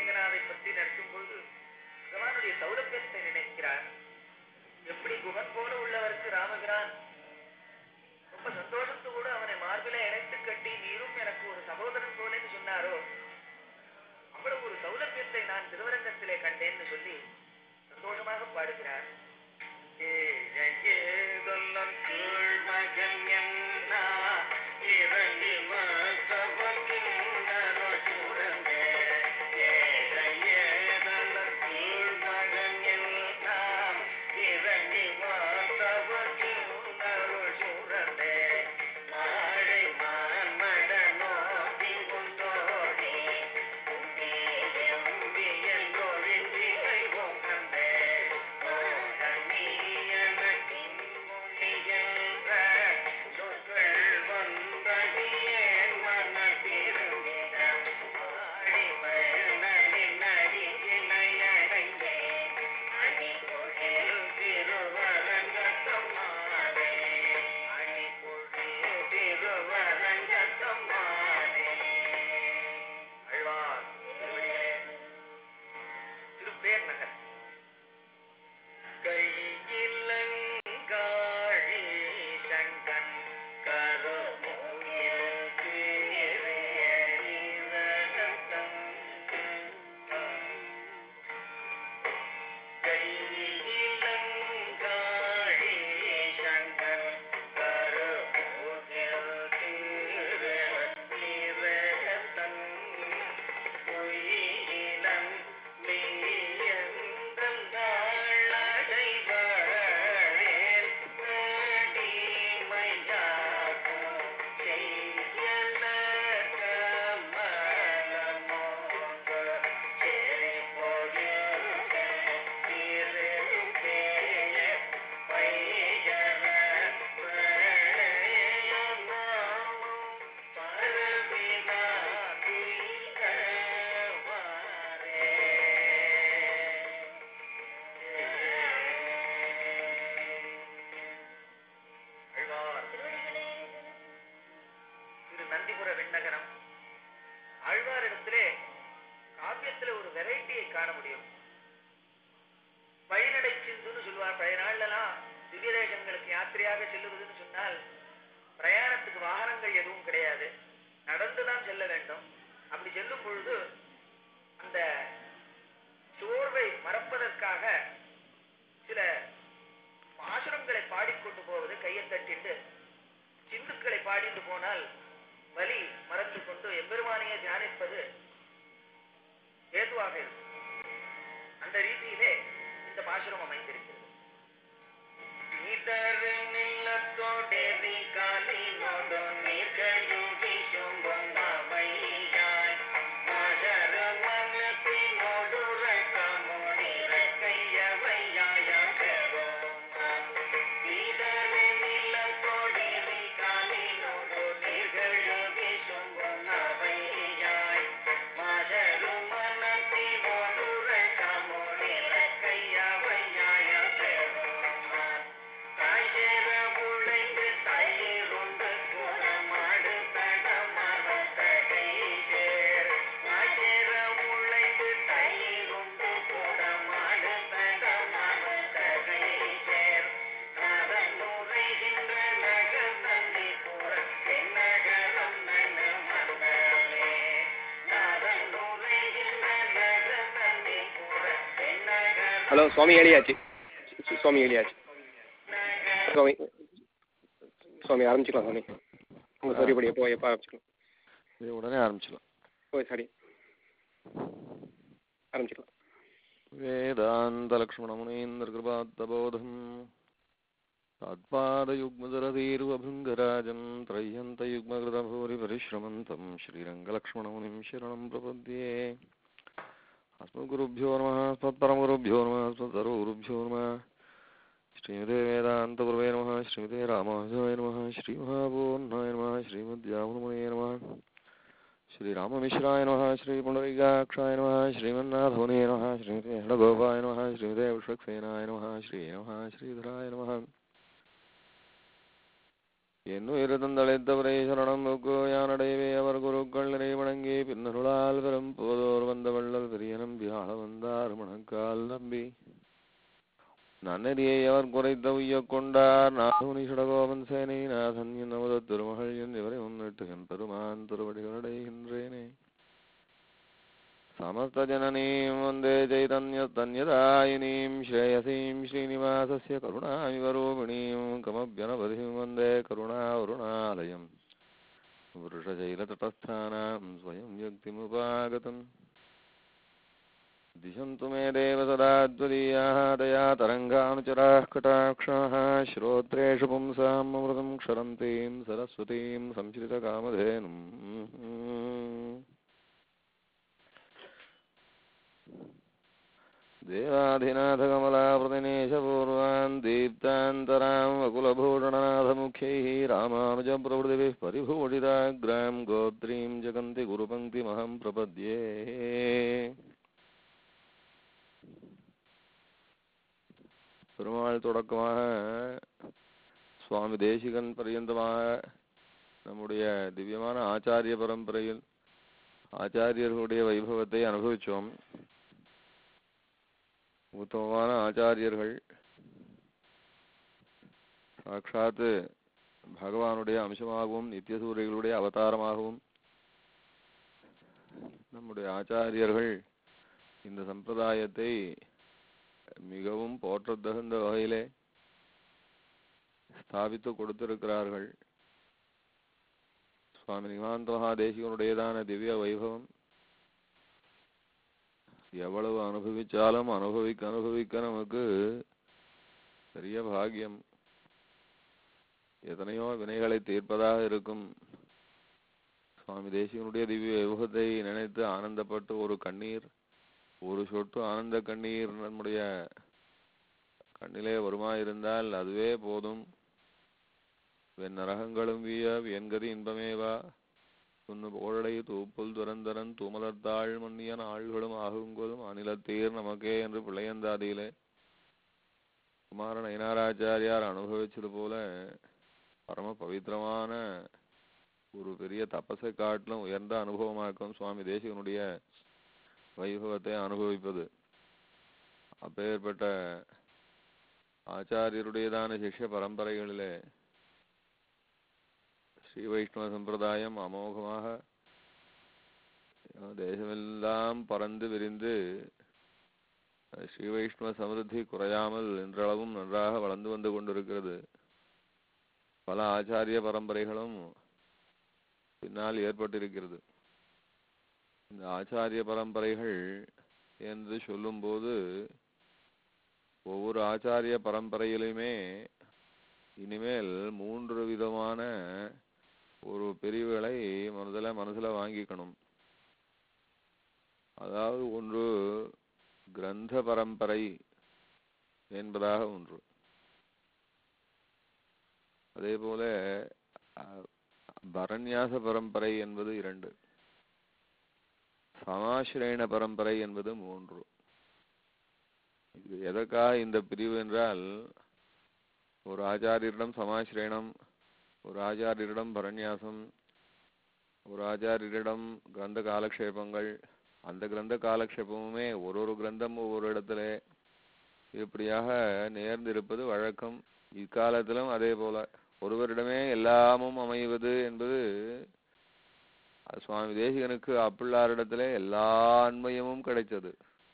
ஸ்ரீரங்கநாதை பற்றி நினைக்கும் பொழுது பகவானுடைய சௌலபியத்தை நினைக்கிறார் எப்படி குகன் போல உள்ளவருக்கு ராமபிரான் ரொம்ப சந்தோஷத்தோடு அவனை மார்பிலே இணைத்து கட்டி நீரும் எனக்கு ஒரு சகோதரன் போலன்னு சொன்னாரோ அவ்வளவு ஒரு சௌலபியத்தை நான் திருவரங்கத்திலே கண்டேன்னு சொல்லி சந்தோஷமாக பாடுகிறார் அழ்வார் திருவடிகளே திருப்பேர் நகர் கையிலங்காழி சங்கன் கருமுகில் கையிலங்காழி சங்கன் கருமுகில் தீரத்தன் பொய்யிலன் மெய்யந்தன் தாழடைவரேல் அடிமையாகும் செய்யல கமலமோக செறிபொழில் திருப்பேய பையர பிரளயமாம் பரவினா ஆழ்வார் திரு நந்திபுர விண்ணகரம் ஆழ்வாரிடத்திலே காவியத்துல ஒரு வெரைட்டியை காண முடியும் வழிநடை சிந்துன்னு சொல்லுவார் பழைய நாள்லாம் திவ்ய தேசங்களுக்கு யாத்திரையாக செல்லுவதுன்னு சொன்னால் பிரயாணத்துக்கு வாகனங்கள் எதுவும் கிடையாது நடந்துதான் செல்ல வேண்டும் அப்படி செல்லும் பொழுது அந்த சோர்வை மறப்பதற்காக சில பாசுரங்களை பாடிக்கொண்டு போவது கையை தட்டிட்டு சிந்துக்களை பாடிட்டு போனால் வலி மறந்து கொண்டு எம்பெருமானையே தியானிப்பது ஏதுவாக இருக்கும் அந்த ரீதியிலே இந்த பாசுரம் அமைந்திருக்கிறது நீதரு நிலத்தோடேறி காலினோடு நீர்கழுவி சும்பும் அவையாய் மகரு மனத்தினோடு ரக்கமுனிர கையவையாய நீதரு நிலத்தோடேறி காலினோடு நீர்கழுவி சும்பும் அவையாய் மகரு மனத்தினோடு ரக்கமுனிர கையவையாய தாய்சேர உழைந்து தயிருண்டு குணமாடு தடமரத்தகை சேர் தாய்சேர உழைந்து தயிருண்டு குணமாடு தடமரத்தகை சேர் அதன் உரைகின்ற நகர் தந்தி புற தென்னகரம் நன மந்தமே அதன் உரைகின்ற நகர் தந்தி புற தென்னகரம் ஹலோ சுவாமி ஏழியாச்சு சு- சுவாமி ஏழியாச்சு சுவாமி சுவாமி ஆரம்பிச்சுக்கலாம் சுவாமி உங்கள் சௌரியப்படி எப்போ எப்போ ஆரம்பிச்சுக்கலாம் இது உடனே ஆரம்பிச்சிடலாம் ஓ சாரி ஆரம்பிச்சுக்கலாம் वेदान्तलक्ष्मणमुनीन्द्रकृपात्तबोधम् तात्पादयुग्मदरतीर्वभृङ्गराजम् त्रय्यन्तयुग्मकृतभूरिपरिश्रमन्तं श्रीरङ्गलक्ष्मणमुनिं शरणं प्रपद्ये अस्मद्गुरुभ्यो नमः अस्मत्परमगुरुभ्यो नमः अस्मत्सर्वगुरुभ्यो नमः श्रीमते वेदान्तगुरवे नमः श्रीमते रामानुजाय नमः श्रीमहापूर्णाय नमः श्रीमद्यामुनमुने नमः श्रीराममिश्राय नमः श्रीपुण्डरीकाक्षाय नमः श्रीमन्नाथमुने नमः श्रीमते हडगोपाय नमः श्रीमते विश्वक्सेनाय नमः श्री नमः श्रीधराय नमः என்னுயிர்தந்தளித்தவரை சரணம் புக்கு யானடைவே அவர் குருக்கள் நிறைவணங்கி பின்னருளால் பெரும் போதோர் வந்த வள்ளல் பெரியன நன்னறியை அவர் குறைத்த உய்யக் கொண்டார் நாதுமணி சடகோபன் சேனை நாதன் நமது திருமகள் என் இவரை முன்னிட்டு என் பெருமான் திருவடிகளடைகின்றேனே समस्तजननीं वन्दे चैतन्यतन्यदायिनीं श्रेयसीं श्रीनिवासस्य करुणामिवरूपिणीं कमभ्यनवधिं वन्दे करुणावरुणालयम् वृषशैलतटस्थानां स्वयं व्यक्तिमुपागतम् दिशन्तु मे देव सदा त्वदीयाः दया तरङ्गानुचराः कटाक्षाः श्रोत्रेषु पुंसाम् अमृतं क्षरन्तीं सरस्वतीं संश्रितकामधेनुम् देवाधिनाथकमलाप्रतिनेशपूर्वान् दीप्तान्तरां वकुलभूषणनाथमुख्यैः रामानुजप्रभृतिभिः परिभूषिताग्रां गोत्रीं जगन्ति गुरुपङ्क्तिमहं प्रपद्ये பெருமாள் தொடக்கமாக சுவாமி தேசிகன் பர்யந்தமாக நம்முடைய திவ்யமான ஆச்சாரிய பரம்பரையில் ஆச்சாரியர்களுடைய வைபவத்தை அனுபவிச்சோம் உத்தமமான ஆச்சாரியர்கள் சாட்சாத்து பகவானுடைய அம்சமாகவும் நித்தியசூரிகளுடைய அவதாரமாகவும் நம்முடைய ஆச்சாரியர்கள் இந்த சம்பிரதாயத்தை மிகவும் போற்றத்தகுந்த வகையிலே ஸ்தாபித்து கொடுத்திருக்கிறார்கள் சுவாமி நிகாந்த மகாதேசிகனுடையதான திவ்ய வைபவம் எவ்வளவு அனுபவிச்சாலும் அனுபவிக்க அனுபவிக்க நமக்கு பெரிய பாக்கியம் எத்தனையோ வினைகளை தீர்ப்பதாக இருக்கும் சுவாமி தேசிகனுடைய திவ்ய வைபவத்தை நினைத்து ஆனந்தப்பட்டு ஒரு கண்ணீர் ஒரு சொட்டு ஆனந்த கண்ணீர் நம்முடைய கண்ணிலே வருமாயிருந்தால் அதுவே போதும் வெண் நரகங்களும் வீய என்கதி இன்பமேவா துண்ணு புகழடை தூப்புல் துரந்தரன் தூமலர்த்தாள் மன்னியன் ஆள்களும் ஆகுங்கொலும் அநிலத்தீர் நமக்கே என்று பிள்ளையந்தாதியிலே குமார நயனாராச்சாரியார் அனுபவிச்சது போல பரம பவித்திரமான ஒரு பெரிய தபஸை காட்டிலும் உயர்ந்த அனுபவமாக்கும் சுவாமி தேசிகனுடைய வைபவத்தை அனுபவிப்பது அப்பேற்பட்ட ஆச்சாரியருடையதான சிஷ்ய பரம்பரைகளிலே ஸ்ரீ வைஷ்ணவ சம்பிரதாயம் அமோகமாக தேசமெல்லாம் பறந்து விரிந்து ஸ்ரீ வைஷ்ணவ சமிருத்தி குறையாமல் இன்றளவும் நன்றாக வளர்ந்து வந்து கொண்டிருக்கிறது பல ஆச்சாரிய பரம்பரைகளும் பின்னால் ஏற்பட்டிருக்கிறது இந்த ஆச்சாரிய பரம்பரைகள் என்று சொல்லும்போது ஒவ்வொரு ஆச்சாரிய பரம்பரையிலுமே இனிமேல் மூன்று விதமான ஒரு பிரிவுகளை முதல்ல மனசுல வாங்கிக்கணும் அதாவது ஒன்று கிரந்த பரம்பரை என்பதாக ஒன்று அதே போல அஹ், பரநியாச பரம்பரை என்பது இரண்டு சமாசிரயண பரம்பரை என்பது மூன்று இது எதற்காக இந்த பிரிவு என்றால் ஒரு ஆச்சாரியரிடம் சமாசிரயணம் ஒரு ஆச்சாரியரிடம் பரநியாசம் ஒரு ஆச்சாரியரிடம் கிரந்த காலக்ஷேபங்கள் அந்த கிரந்த காலக்ஷேபமுமே ஒரு ஒரு கிரந்தம் ஒவ்வொரு இடத்துல இப்படியாக நேர்ந்திருப்பது வழக்கம் இக்காலத்திலும் அதே போல ஒருவரிடமே எல்லாமும் அமைவது என்பது அது சுவாமி தேசிகனுக்கு அப்பிள்ளாரிடத்திலே எல்லா அண்மையமும் கிடைச்சது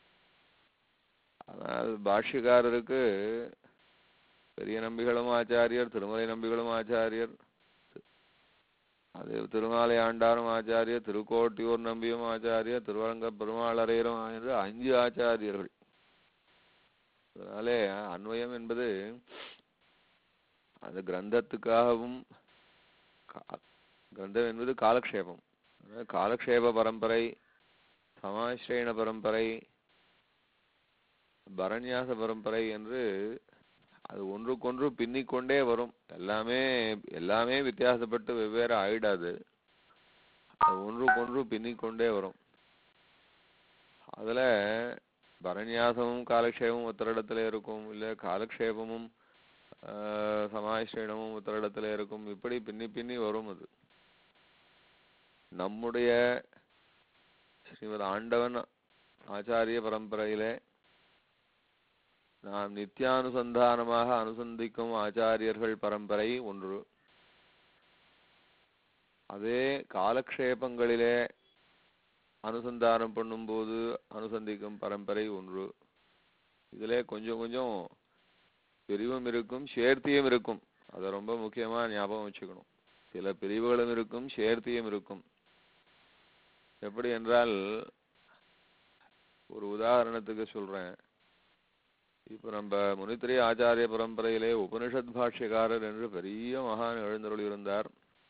ஆனால் பாஷ்யக்காரருக்கு பெரிய நம்பிகளும் ஆச்சாரியர் திருமலை நம்பிகளும் ஆச்சாரியர் அதே திருமாலை ஆண்டாரும் ஆச்சாரியர் திருக்கோட்டியூர் நம்பியும் ஆச்சாரியர் திருவரங்க பெருமாளரையரும் என்று அஞ்சு ஆச்சாரியர்கள் அதனாலே அன்வயம் என்பது அந்த கிரந்தத்துக்காகவும் கா- கிரந்தம் என்பது காலக்ஷேபம் அதனால காலக்ஷேப பரம்பரை சமாசிரயண பரம்பரை பரநியாச பரம்பரை என்று அது ஒன்றுக்கொன்று பின்னிக்கொண்டே வரும் எல்லாமே எல்லாமே வித்தியாசப்பட்டு வெவ்வேறு ஆயிடாது அது ஒன்றுக்கொன்று பின்னிக்கொண்டே வரும் அதுல பரநியாசமும் காலக்ஷேபமும் உத்தரிடத்துல இருக்கும் இல்ல காலக்ஷேபமும் ஆஹ், சமாசிரயணமும் உத்தரிடத்துல இருக்கும் இப்படி பின்னி பின்னி வரும் அது நம்முடைய ஸ்ரீமத் ஆண்டவன் ஆச்சாரிய பரம்பரையிலே நாம் நித்தியானுசந்தானமாக அனுசந்திக்கும் ஆச்சாரியர்கள் பரம்பரை ஒன்று அதே காலக்ஷேபங்களிலே அனுசந்தானம் பண்ணும்போது அனுசந்திக்கும் பரம்பரை ஒன்று இதிலே கொஞ்சம் கொஞ்சம் பிரிவும் இருக்கும் சேர்த்தியும் இருக்கும் அதை ரொம்ப முக்கியமா ஞாபகம் வச்சுக்கணும் சில பிரிவுகளும் இருக்கும் சேர்த்தியும் இருக்கும் எப்படி என்றால் ஒரு உதாரணத்துக்கு சொல்றேன் இப்ப நம்ம முனித்திரை ஆச்சாரிய பரம்பரையிலே உபனிஷத் பாஷ்யக்காரர் என்று பெரிய மகான் எழுந்தருள் இருந்தார்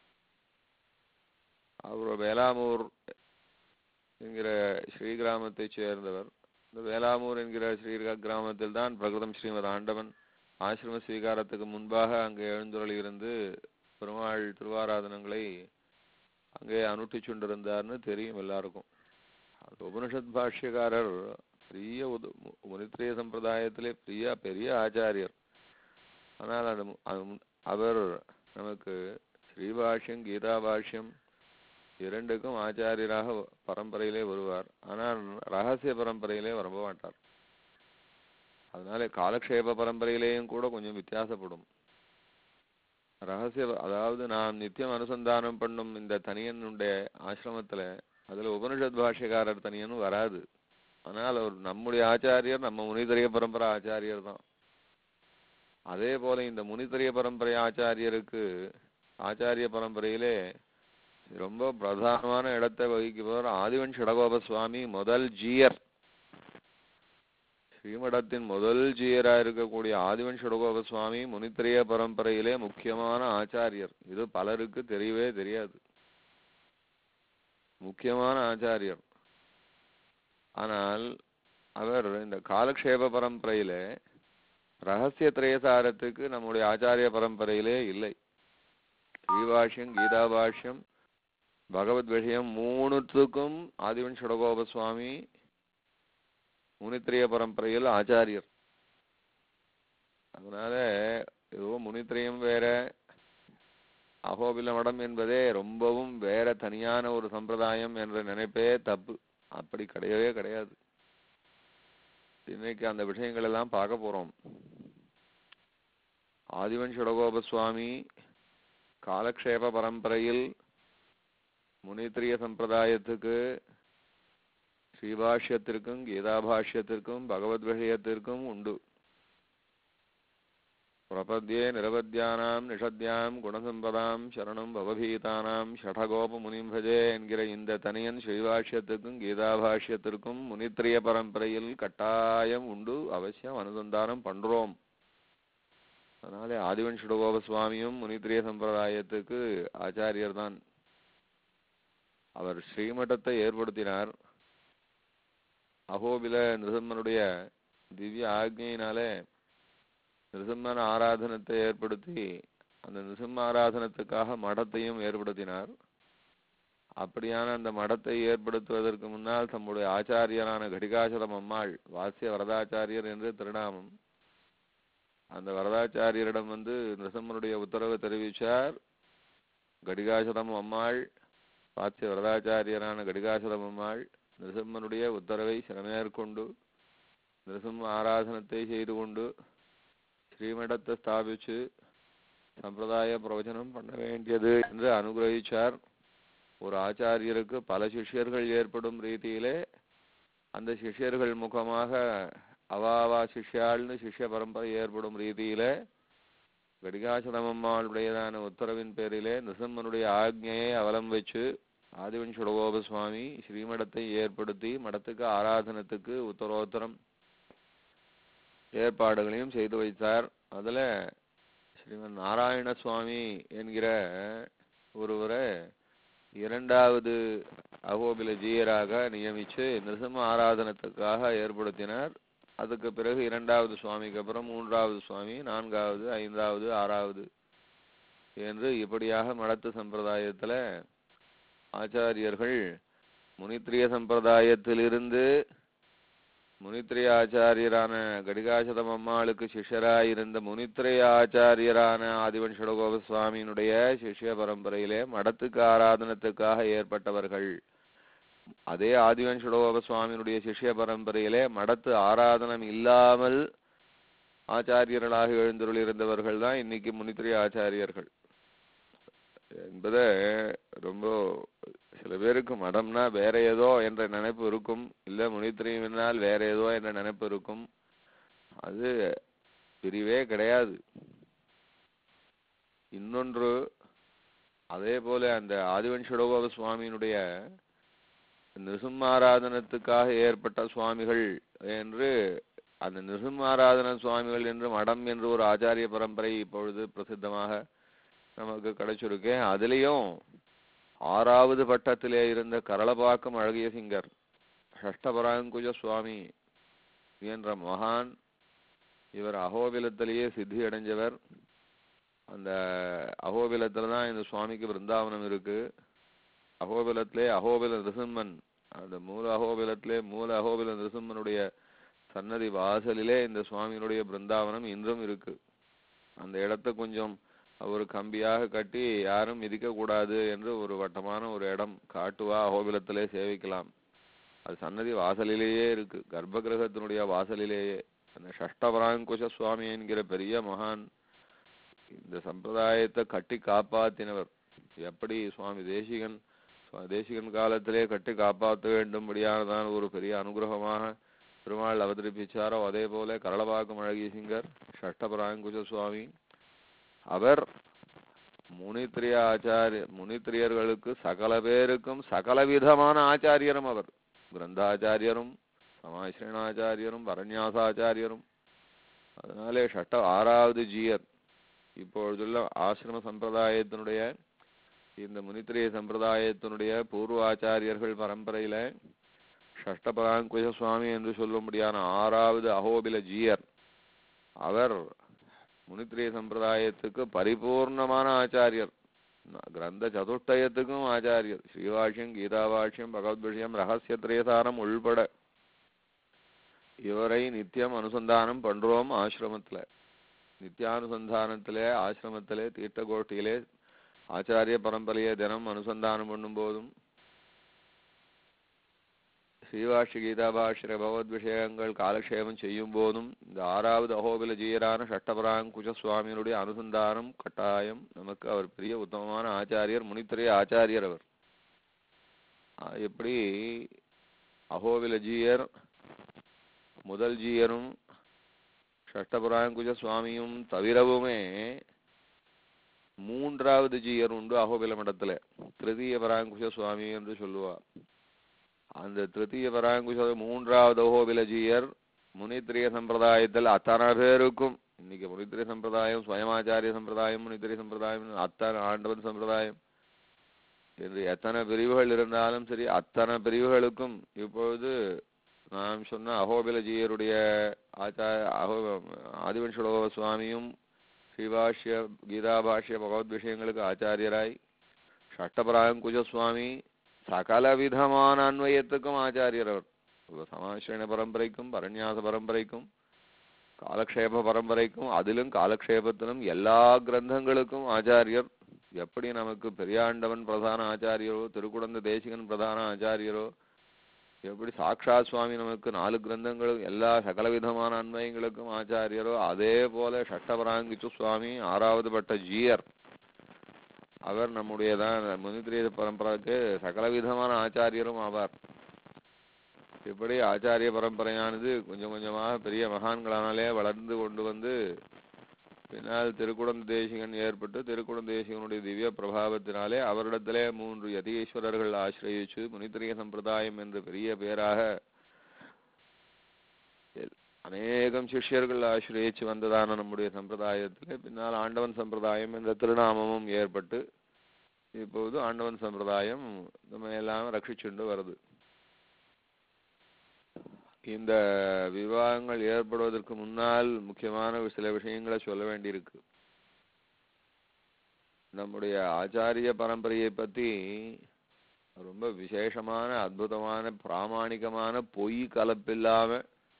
அவர் வேளாமூர் என்கிற ஸ்ரீ கிராமத்தைச் சேர்ந்தவர் இந்த வேளாமூர் என்கிற ஸ்ரீ கிராமத்தில் தான் பிரகிருதம் ஸ்ரீமத் ஆண்டவன் ஆசிரம ஸ்வீகாரத்துக்கு முன்பாக அங்கே எழுந்துருளி இருந்து பெருமாள் திருவாராதனங்களை அங்கே அனுட்டிச் கொண்டிருந்தார்னு தெரியும் எல்லாருக்கும் அந்த உபனிஷத் பாஷ்யக்காரர் பெரிய உது முனித்திரிய சம்பிரதாயத்திலே பெரிய பெரிய ஆச்சாரியர் ஆனால் அந்த மு- அது மு- அவர் நமக்கு ஸ்ரீபாஷ்யம் கீதா பாஷ்யம் இரண்டுக்கும் ஆச்சாரியராக பரம்பரையிலே வருவார் ஆனால் ரகசிய பரம்பரையிலே வர மாட்டார் அதனால காலக்ஷேப பரம்பரையிலேயும் கூட கொஞ்சம் வித்தியாசப்படும் ரகசிய அதாவது நாம் நித்தியம் அனுசந்தானம் பண்ணும் இந்த தனியனுடைய ஆசிரமத்துல அதுல உபனிஷத் பாஷ்யக்காரர் தனியனும் வராது ஆனால் அவர் நம்முடைய ஆச்சாரியர் நம்ம முனிதரிய பரம்பரை ஆச்சாரியர் தான் அதே போல இந்த முனிதரிய பரம்பரை ஆச்சாரியருக்கு ஆச்சாரிய பரம்பரையிலே ரொம்ப பிரதானமான இடத்தை வகிப்பவர் ஆதிவன் ஷடகோப சுவாமி முதல் ஜீயர் ஸ்ரீமடத்தின் முதல் ஜீயரா இருக்கக்கூடிய ஆதிவன் ஷடகோப சுவாமி முனித்திரிய பரம்பரையிலே முக்கியமான ஆச்சாரியர் இது பலருக்கு தெரியவே தெரியாது முக்கியமான ஆச்சாரியர் ஆனால் அவர் இந்த காலக்ஷேப பரம்பரையிலே ரகசிய திரயசாரத்துக்கு நம்முடைய ஆச்சாரிய பரம்பரையிலே இல்லை ஸ்ரீபாஷ்யம் கீதா பாஷ்யம் பகவத் விஷயம் மூணுத்துக்கும் ஆதிவன் ஷடகோப சுவாமி முனித்திரிய பரம்பரையில் ஆச்சாரியர் அதனால ஏதோ முனித்திரியம் வேற அகோபில மடம் என்பதே ரொம்பவும் வேற தனியான ஒரு சம்பிரதாயம் என்ற நினைப்பே தப்பு அப்படி கிடையவே கிடையாது இன்னைக்கு அந்த விஷயங்கள் எல்லாம் பார்க்க போறோம் ஆதிவன் ஷடகோப சுவாமி காலக்ஷேப பரம்பரையில் முனித்திரிய சம்பிரதாயத்துக்கு ஸ்ரீபாஷ்யத்திற்கும் கீதாபாஷ்யத்திற்கும் பகவத் விஷயத்திற்கும் உண்டு பிரபத்யே நிரவத்யானாம் நிஷத்யாம் குணசம்பதாம் சரணம் பவபீதானாம் ஷடகோப முனிம் பஜே என்கிற இந்த தனியன் ஸ்ரீபாஷ்யத்துக்கும் கீதாபாஷ்யத்திற்கும் முனித்திரிய பரம்பரையில் கட்டாயம் உண்டு அவசியம் அனுசந்தானம் பண்றோம் அதனாலே ஆதிவன் ஷடகோப சுவாமியும் முனித்திரிய சம்பிரதாயத்துக்கு ஆச்சாரியர் தான் அவர் ஸ்ரீமட்டத்தை ஏற்படுத்தினார் அகோபில நிருசிம்மனுடைய திவ்ய ஆக்ஞையினாலே நிருசிம்மன் ஆராதனத்தை ஏற்படுத்தி அந்த நிருசிம்ம ஆராதனத்துக்காக மடத்தையும் ஏற்படுத்தினார் அப்படியான அந்த மடத்தை ஏற்படுத்துவதற்கு முன்னால் தம்முடைய ஆச்சாரியரான கடிகாசலம் அம்மாள் வாசிய வரதாச்சாரியர் என்று திருநாமம் அந்த வரதாச்சாரியரிடம் வந்து நிருசிம்மனுடைய உத்தரவை தெரிவித்தார் கடிகாசலம் அம்மாள் வாசிய வரதாச்சாரியரான கடிகாசலம் அம்மாள் நிருசிம்மனுடைய உத்தரவை சிறமேற்கொண்டு நிருசிம்ம ஆராதனத்தை செய்து கொண்டு ஸ்ரீமடத்தை ஸ்தாபிச்சு சம்பிரதாய பிரவச்சனம் பண்ண வேண்டியது என்று அனுகிரகிச்சார் ஒரு ஆச்சாரியருக்கு பல சிஷ்யர்கள் ஏற்படும் ரீதியிலே அந்த சிஷ்யர்கள் முகமாக அவாவா சிஷ்யாள்னு சிஷ்ய பரம்பரை ஏற்படும் ரீதியிலே கடிகாசனமம்மாளுடையதான உத்தரவின் பேரிலே நிருசிம்மனுடைய ஆக்ஞையை அவலம்பிச்சு ஆதிவன் சுடகோப சுவாமி ஸ்ரீமடத்தை ஏற்படுத்தி மடத்துக்கு ஆராதனத்துக்கு உத்தரோத்தரம் ஏற்பாடுகளையும் செய்து வைத்தார் அதுல ஸ்ரீமன் நாராயண சுவாமி என்கிற ஒருவரை இரண்டாவது அகோபில ஜீயராக நியமிச்சு நிருசிம்ம ஆராதனத்துக்காக ஏற்படுத்தினார் அதுக்கு பிறகு இரண்டாவது சுவாமிக்கு அப்புறம் மூன்றாவது சுவாமி நான்காவது ஐந்தாவது ஆறாவது என்று இப்படியாக மடத்து சம்பிரதாயத்துல ஆச்சாரியர்கள் முனித்திரிய சம்பிரதாயத்திலிருந்து முனித்திரிய ஆச்சாரியரான கடிகாசதம் அம்மாளுக்கு சிஷ்யராயிருந்த முனித்திரிய ஆச்சாரியரான ஆதிவன் ஷடகோப சுவாமியினுடைய சிஷ்ய பரம்பரையிலே மடத்துக்கு ஆராதனத்துக்காக ஏற்பட்டவர்கள் அதே ஆதிவன் ஷடகோப சுவாமியினுடைய சிஷ்ய பரம்பரையிலே மடத்து ஆராதனம் இல்லாமல் ஆச்சாரியர்களாக எழுந்தருளியிருந்தவர்கள் தான் இன்னைக்கு முனித்திரை ஆச்சாரியர்கள் என்பதை ரொம்ப சில பேருக்கு மடம்னா வேற ஏதோ என்ற நினைப்பு இருக்கும் இல்ல முனித்திரையினால் வேற ஏதோ என்ற நினைப்பு இருக்கும் அது பிரிவே கிடையாது இன்னொன்று அதே போல அந்த ஆதிவன்ஷடோப சுவாமியினுடைய நிருசிம்மாராதனத்துக்காக ஏற்பட்ட சுவாமிகள் என்று அந்த நிருசிம்மாராதன சுவாமிகள் என்று மடம் என்று ஒரு ஆச்சாரிய பரம்பரை இப்பொழுது பிரசித்தமாக நமக்கு கிடைச்சிருக்கு அதுலேயும் ஆறாவது பட்டத்திலே இருந்த கரளபாக்கம் அழகிய சிங்கர் ஷஷ்டபராங்குஜ சுவாமி என்ற மகான் இவர் அகோபிலத்திலேயே சித்தி அடைஞ்சவர் அந்த அகோபிலத்துல தான் இந்த சுவாமிக்கு பிருந்தாவனம் இருக்கு அகோபிலத்திலே அகோபில நிருசிம்மன் அந்த மூல அகோபிலத்திலே மூல அகோபில நிருசிம்மனுடைய சன்னதி வாசலிலே இந்த சுவாமியினுடைய பிருந்தாவனம் இன்றும் இருக்கு அந்த இடத்த கொஞ்சம் ஒரு கம்பியாக கட்டி யாரும் மிதிக்க கூடாது என்று ஒரு வட்டமான ஒரு இடம் காட்டுவா அகோபிலத்திலே சேவிக்கலாம் அது சன்னதி வாசலிலேயே இருக்கு கர்ப்ப கிரகத்தினுடைய வாசலிலேயே அந்த ஷஷ்டபராங்குஷ சுவாமி என்கிற பெரிய மகான் இந்த சம்பிரதாயத்தை கட்டி காப்பாத்தினவர் எப்படி சுவாமி தேசிகன் சுவா- தேசிகன் காலத்திலே கட்டி காப்பாற்ற வேண்டும்படியானதான் ஒரு பெரிய அனுகிரகமாக பெருமாள் அவதரிப்பிச்சாரோ அதே போல கரளபாக்கம் அழகிய சிங்கர் ஷஷ்டபராங்குஷ சுவாமி அவர் முனித்திரிய ஆச்சாரிய முனித்திரியர்களுக்கு சகல பேருக்கும் சகலவிதமான ஆச்சாரியரும் அவர் கிரந்தாச்சாரியரும் சமாசிரணாச்சாரியரும் பரநியாசாச்சாரியரும் அதனாலே ஷட்ட ஆறாவது ஜீயர் இப்பொழுதுள்ள ஆசிரம சம்பிரதாயத்தினுடைய இந்த முனித்திரிய சம்பிரதாயத்தினுடைய பூர்வாச்சாரியர்கள் பரம்பரையில ஷஷ்டபராங்குஷ சுவாமி என்று சொல்லும்படியான ஆறாவது அகோபில ஜீயர் அவர் முனித்திரிய சம்பிரதாயத்துக்கு பரிபூர்ணமான ஆச்சாரியர் ந- கிரந்த சதுஷ்டயத்துக்கும் ஆச்சாரியர் ஸ்ரீவாஷ்யம் கீதாவாஷ்யம் பகவத் விஷயம் ரகசியத்திரயசாரம் உள்பட இவரை நித்தியம் அனுசந்தானம் பண்றோம் ஆசிரமத்துல நித்தியானுசந்தானத்திலே ஆசிரமத்திலே தீர்த்த கோஷ்டியிலே ஆச்சாரிய பரம்பரையை தினம் அனுசந்தானம் பண்ணும் போதும் ஸ்ரீவாஷ்ய கீதாபாஷ்ய பகவத் விஷயங்கள் காலக்ஷேபம் செய்யும் போதும் இந்த ஆறாவது அகோபில ஜீயரான ஷட்டபராங்குஷ சுவாமியினுடைய அனுசந்தானம் கட்டாயம் நமக்கு அவர் பெரிய உத்தமமான ஆச்சாரியர் முனித்திரைய ஆச்சாரியர் அவர் ஆஹ் எப்படி அகோபில ஜீயர் முதல் ஜீயரும் ஷஷ்டபுராங்குஜ சுவாமியும் தவிரவுமே மூன்றாவது ஜீயர் உண்டு அகோபில மடத்துல திருதீய பராங்குஷ சுவாமி என்று சொல்லுவா அந்த திருத்தீய பராங்குஷ மூன்றாவது அகோபில ஜீயர் முனித்திரிய சம்பிரதாயத்தில் அத்தனை பேருக்கும் இன்னைக்கு முனித்திரிய சம்பிரதாயம் ஸ்வயமாச்சாரிய சம்பிரதாயம் முனித்திரிய சம்பிரதாயம் அத்தனை ஆண்டவன் சம்பிரதாயம் என்று எத்தனை பிரிவுகள் இருந்தாலும் சரி அத்தனை பிரிவுகளுக்கும் இப்பொழுது நாம் சொன்ன அகோபிலஜியருடைய ஆச்சார அகோ ஆதிவன்ஷலோக சுவாமியும் ஸ்ரீபாஷ்ய கீதாபாஷ்ய பகவத் விஷயங்களுக்கு ஆச்சாரியராய் ஷட்டபராங்குஜ சுவாமி சகல விதமான அன்வயத்துக்கும் ஆச்சாரியர் அவர் இப்ப சமாசிரண பரம்பரைக்கும் பரநியாச பரம்பரைக்கும் காலக்ஷேப பரம்பரைக்கும் அதிலும் காலக்ஷேபத்திலும் எல்லா கிரந்தங்களுக்கும் ஆச்சாரியர் எப்படி நமக்கு பெரியாண்டவன் பிரதான ஆச்சாரியரோ திருக்குடந்த தேசிகன் பிரதான ஆச்சாரியரோ எப்படி சாக்ஷாத் சுவாமி நமக்கு நாலு கிரந்தங்களும் எல்லா சகல விதமான அன்வயங்களுக்கும் ஆச்சாரியரோ அதே போல ஷட்டபராங்கிச்சு சுவாமி ஆறாவது பட்ட ஜீயர் அவர் நம்முடைய தான் முனித்திரிய பரம்பரைக்கு சகல விதமான ஆச்சாரியரும் ஆவார் இப்படி ஆச்சாரிய பரம்பரையானது கொஞ்சம் கொஞ்சமாக பெரிய மகான்களானாலே வளர்ந்து கொண்டு வந்து பின்னால் திருக்குடம் தேசிகன் ஏற்பட்டு திருக்குடம் தேசிகனுடைய திவ்ய பிரபாவத்தினாலே அவரிடத்திலே மூன்று யதீஸ்வரர்கள் ஆசிரயிச்சு முனித்திரிய சம்பிரதாயம் என்ற பெரிய பேராக எல்- அநேகம் சிஷ்யர்கள் ஆசிரயிச்சு வந்ததான நம்முடைய சம்பிரதாயத்திலே பின்னால் ஆண்டவன் சம்பிரதாயம் என்ற திருநாமமும் ஏற்பட்டு இப்போது ஆண்டவன் சம்பிரதாயம் நம்ம எல்லாம் ரட்சிச்சுண்டு வருது இந்த விவாகங்கள் ஏற்படுவதற்கு முன்னால் முக்கியமான சில விஷயங்களை சொல்ல வேண்டியிருக்கு நம்முடைய ஆச்சாரிய பரம்பரையை பத்தி ரொம்ப விசேஷமான அற்புதமான பிராமாணிகமான பொய் கலப்பில்லாம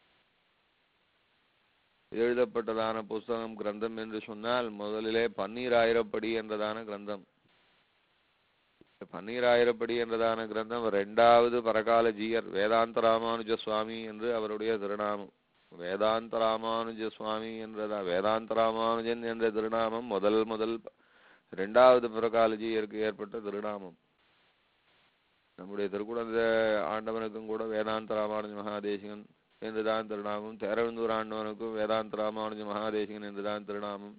எழுதப்பட்டதான புஸ்தகம் கிரந்தம் என்று சொன்னால் முதலிலே பன்னீராயிரப்படி என்றதான கிரந்தம் பன்னீராயிரப்படி என்றதான கிரந்தம் இரண்டாவது பரகால ஜீயர் வேதாந்த ராமானுஜ சுவாமி என்று அவருடைய திருநாமம் வேதாந்த ராமானுஜ சுவாமி என்றதா வேதாந்த ராமானுஜன் என்ற திருநாமம் முதல் முதல் இரண்டாவது பிரகாலஜியருக்கு ஏற்பட்ட திருநாமம் நம்முடைய திருக்குடந்த ஆண்டவனுக்கும் கூட வேதாந்த ராமானுஜ மகாதேசிகன் என்றுதான் திருநாமம் தேரவந்தூர் ஆண்டவனுக்கும் வேதாந்த ராமானுஜ மகாதேசிகன் என்றுதான் திருநாமம்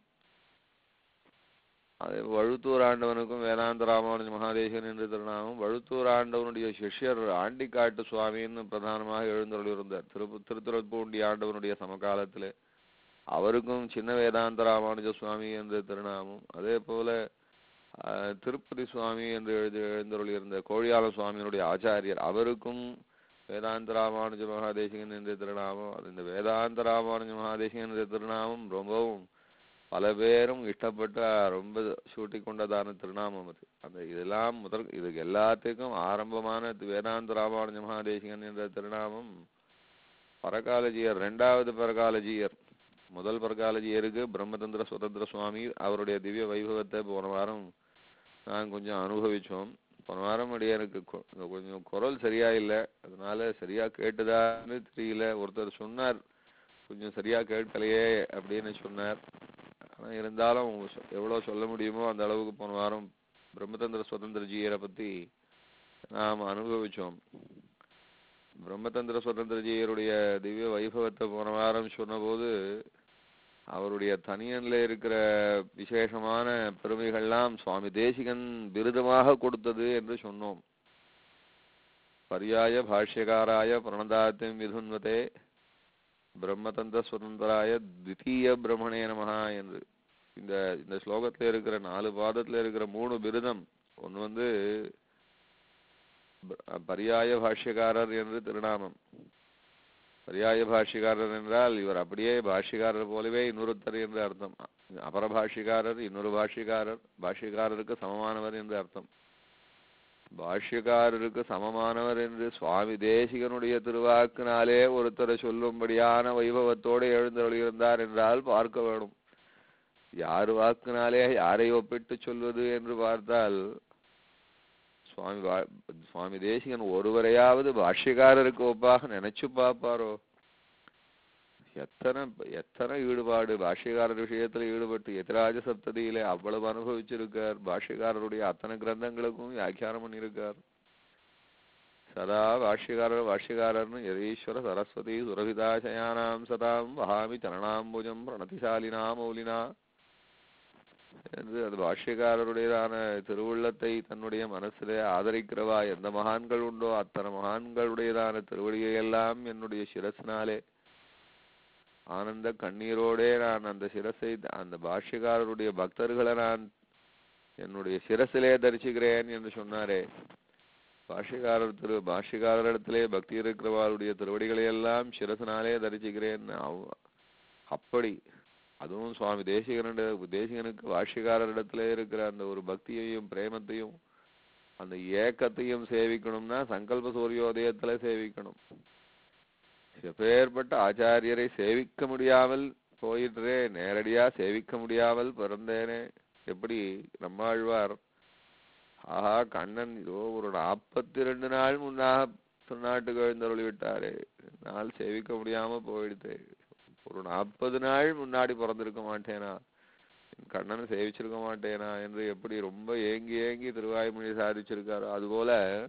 அதே வழுத்தூர் ஆண்டவனுக்கும் வேதாந்த ராமானுஜ மகாதேசன் என்று திருநாமம் வழுத்தூர் ஆண்டவனுடைய சிஷ்யர் ஆண்டிக்காட்டு சுவாமின்னு பிரதானமாக எழுந்தருளிருந்தார் திரு திருத்துறப்பூண்டி ஆண்டவனுடைய சமகாலத்திலே அவருக்கும் சின்ன வேதாந்த ராமானுஜ சுவாமி என்று திருநாமம் அதே போல ஆஹ், திருப்பதி சுவாமி என்று எழுதி எழுந்தருளியிருந்த கோழியாள சுவாமியினுடைய ஆச்சாரியர் அவருக்கும் வேதாந்த ராமானுஜ மகாதேசிகன் என்ற திருநாமம் அது இந்த வேதாந்த ராமானுஜ மகாதேசிகன் என்ற திருநாமம் ரொம்பவும் பல பேரும் இஷ்டப்பட்டு ரொம்ப சூட்டி கொண்டதான திருநாமம் அது அந்த இதெல்லாம் முதல் இதுக்கு எல்லாத்துக்கும் ஆரம்பமான தி- வேதாந்த ராமானுஜ மகாதேசிகன் என்ற திருநாமம் பரகாலஜியர் ரெண்டாவது பரகாலஜியர் முதல் பரகாலஜியருக்கு பிரம்மதந்திர சுதந்திர சுவாமி அவருடைய திவ்ய வைபவத்தை போன வாரம் நான் கொஞ்சம் அனுபவிச்சோம் போன வாரம் அடி எனக்கு கொ- கொஞ்சம் குரல் சரியா இல்லை அதனால சரியா கேட்டுதான்னு தெரியல ஒருத்தர் சொன்னார் கொஞ்சம் சரியா கேட்கலையே அப்படின்னு சொன்னார் ஆனா இருந்தாலும் சொ- எவ்வளவு சொல்ல முடியுமோ அந்த அளவுக்கு போன வாரம் பிரம்மதந்திர சுதந்திர ஜீயரை பத்தி நாம் அனுபவிச்சோம் பிரம்மதந்திர சுதந்திர ஜீயருடைய திவ்ய வைபவத்தை போன வாரம் சொன்னபோது அவருடைய தனியன்ல இருக்கிற விசேஷமான பெருமைகள்லாம் சுவாமி தேசிகன் விருதமாக கொடுத்தது என்று சொன்னோம் பர்யாய பாஷ்யகாராய பிரணதாத்தியம் விதுன்வதே பிரம்மதந்திர சுதந்திராய த்விதீய பிரம்மணே நமஹா என்று இந்த இந்த ஸ்லோகத்துல இருக்கிற நாலு பாதத்துல இருக்கிற மூணு விருதம் ஒன்னு வந்து ப- பர்யாய பாஷ்யக்காரர் என்று திருநாமம் பர்யாய பாஷ்யக்காரர் என்றால் இவர் அப்படியே பாஷ்யக்காரர் போலவே இன்னொருத்தர் என்று அர்த்தம் அபர பாஷ்யக்காரர் இன்னொரு பாஷ்யக்காரர் பாஷ்யக்காரருக்கு சமமானவர் என்று அர்த்தம் பாஷ்யக்காரருக்கு சமமானவர் என்று சுவாமி தேசிகனுடைய திருவாக்கினாலே ஒருத்தரை சொல்லும்படியான வைபவத்தோடு எழுந்தருளியிருந்தார் என்றால் பார்க்க வேணும் யார் வாக்கினாலே யாரை ஒப்பிட்டு சொல்வது என்று பார்த்தால் சுவாமி வா- சுவாமி தேசிகன் ஒருவரையாவது பாஷ்யக்காரருக்கு ஒப்பாக நினைச்சு பார்ப்பாரோ எத்தனை எத்தனை ஈடுபாடு பாஷ்யக்காரர் விஷயத்துல ஈடுபட்டு எதிராஜ சப்ததியிலே அவ்வளவு அனுபவிச்சிருக்கார் பாஷ்யக்காரருடைய அத்தனை கிரந்தங்களுக்கும் வியாக்கியானம் பண்ணியிருக்கார் சதா பாஷ்யக்காரர் பாஷ்யக்காரர்னு யதீஸ்வர சரஸ்வதி சுரபிதாசயானாம் சதாம் வஹாமி சரணாம்புஜம் பிரணதிசாலினா மௌலினா என்று அது பாஷ்யக்காரருடையதான திருவுள்ளத்தை தன்னுடைய மனசிலே ஆதரிக்கிறவா எந்த மகான்கள் உண்டோ அத்தனை மகான்களுடையதான திருவடியை எல்லாம் என்னுடைய சிரசினாலே ஆனந்த கண்ணீரோடே நான் அந்த சிரசை அந்த பாஷ்யக்காரருடைய பக்தர்களை நான் என்னுடைய சிரசிலே தரிச்சுக்கிறேன் என்று சொன்னாரே பாஷ்யக்காரர் திரு பாஷ்யக்காரரிடத்திலே பக்தி இருக்கிறவாருடைய திருவடிகளை எல்லாம் சிரசினாலே தரிச்சுக்கிறேன் அவ்- அப்படி அதுவும் சுவாமி தேசிகனுடைய தேசிகனுக்கு பாஷ்யக்காரரிடத்திலே இருக்கிற அந்த ஒரு பக்தியையும் பிரேமத்தையும் அந்த ஏக்கத்தையும் சேவிக்கணும்னா சங்கல்ப சூரியோதயத்துல சேவிக்கணும் எப்பேற்பட்ட ஆச்சாரியரை சேவிக்க முடியாமல் போயிற்றே நேரடியா சேவிக்க முடியாமல் பிறந்தேனே எப்படி நம்மாழ்வார் ஆஹா கண்ணன் இதோ ஒரு நாற்பத்தி ரெண்டு நாள் முன்னாக திருநாட்டுக்கு எழுந்தருளி விட்டாரே நாள் சேவிக்க முடியாம போயிடுது ஒரு நாற்பது நாள் முன்னாடி பிறந்திருக்க மாட்டேனா என் கண்ணனை சேவிச்சிருக்க மாட்டேனா என்று எப்படி ரொம்ப ஏங்கி ஏங்கி திருவாய்மொழி சாதிச்சிருக்காரோ அதுபோல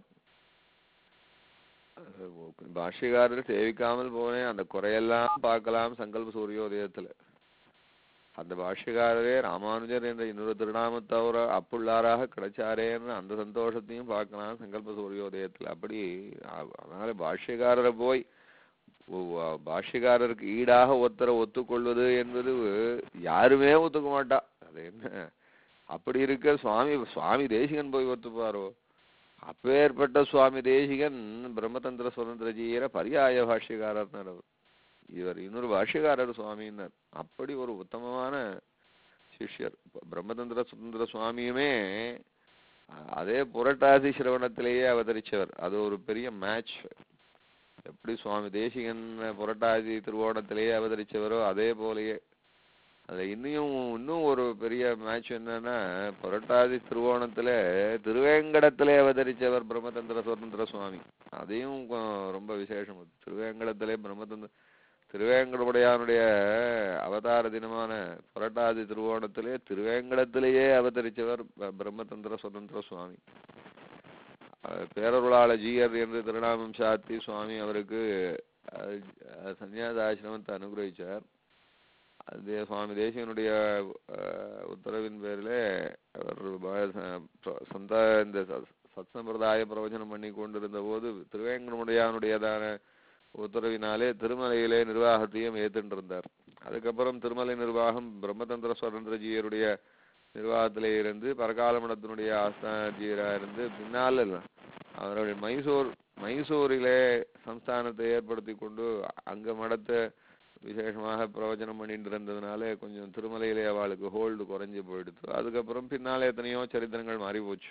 அஹ், பாஷ்யக்காரர் சேவிக்காமல் போனேன் அந்த குறையெல்லாம் பார்க்கலாம் சங்கல்ப சூரியோதயத்துல அந்த பாஷ்யக்காரரே ராமானுஜர் என்ற இன்னொரு திருநாமத்தவர அப்புள்ளாராக கிடைச்சாரேன்னு அந்த சந்தோஷத்தையும் பார்க்கலாம் சங்கல்ப சூரியோதயத்துல அப்படி அ- அதனால பாஷ்யக்காரரை போய் ஒ- வ- பாஷ்யக்காரருக்கு ஈடாக ஒருத்தரை ஒத்துக்கொள்வது என்பது யாருமே ஒத்துக்க மாட்டா அது என்ன அப்படி இருக்க சுவாமி சுவாமி தேசிகன் போய் ஒத்துப்பாரோ அப்பேற்பட்ட சுவாமி தேசிகன் பிரம்மதந்திர சுதந்திர ஜீயர பரியாய பாஷ்யக்காரர்னர் அவர் இவர் இன்னொரு பாஷ்யக்காரர் சுவாமின்னர் அப்படி ஒரு உத்தமமான சிஷ்யர் ப- பிரம்மதந்திர சுதந்திர சுவாமியுமே அ- அதே புரட்டாசி சிரவணத்திலேயே அவதரிச்சவர் அது ஒரு பெரிய மேட்ச் எப்படி சுவாமி தேசிகன் புரட்டாசி திருவோணத்திலேயே அவதரிச்சவரோ அதே போலயே அதுல இன்னும் இன்னும் ஒரு பெரிய மேட்ச் என்னன்னா புரட்டாதி திருவோணத்துல திருவேங்கடத்திலே அவதரிச்சவர் பிரம்மதந்திர சுதந்திர சுவாமி அதையும் கொ- ரொம்ப விசேஷம் அது. திருவேங்கடத்திலே பிரம்மதந்திர திருவேங்கடமுடையானுடைய அவதார தினமான புரட்டாதி திருவோணத்திலே திருவேங்கடத்திலேயே அவதரிச்சவர் ப- பிரம்மதந்திர சுதந்திர சுவாமி அஹ் பேரருளாள ஜீயர் என்று திருநாமம் சாத்தி சுவாமி அவருக்கு அஹ், அஹ், சந்நியாச ஆசிரமத்தை அனுகிரகிச்சார் அது சுவாமி தேசியனுடைய அஹ், உத்தரவின் பேரிலே அவர் ப- ச- சொந்த இந்த ச- சத்சம்பிரதாய பிரவச்சனம் பண்ணி கொண்டிருந்த போது திருவேங்கடமுடையானுடையதான உத்தரவினாலே திருமலையிலே நிர்வாகத்தையும் ஏத்துட்டு இருந்தார் அதுக்கப்புறம் திருமலை நிர்வாகம் பிரம்மதந்திர சுதந்திரஜியருடைய நிர்வாகத்திலே இருந்து பரகால மடத்தினுடைய ஆஸ்தானஜியரா இருந்து பின்னால் அவருடைய மைசூர் மைசூரிலே சம்ஸ்தானத்தை ஏற்படுத்தி கொண்டு அங்க மடத்தை விசேஷமாக பிரவச்சனம் பண்ணிட்டு இருந்ததுனால கொஞ்சம் திருமலையிலே அவளுக்கு ஹோல்டு குறைஞ்சு போயிடுத்து அதுக்கப்புறம் பின்னாலே எத்தனையோ சரித்திரங்கள் மாறி போச்சு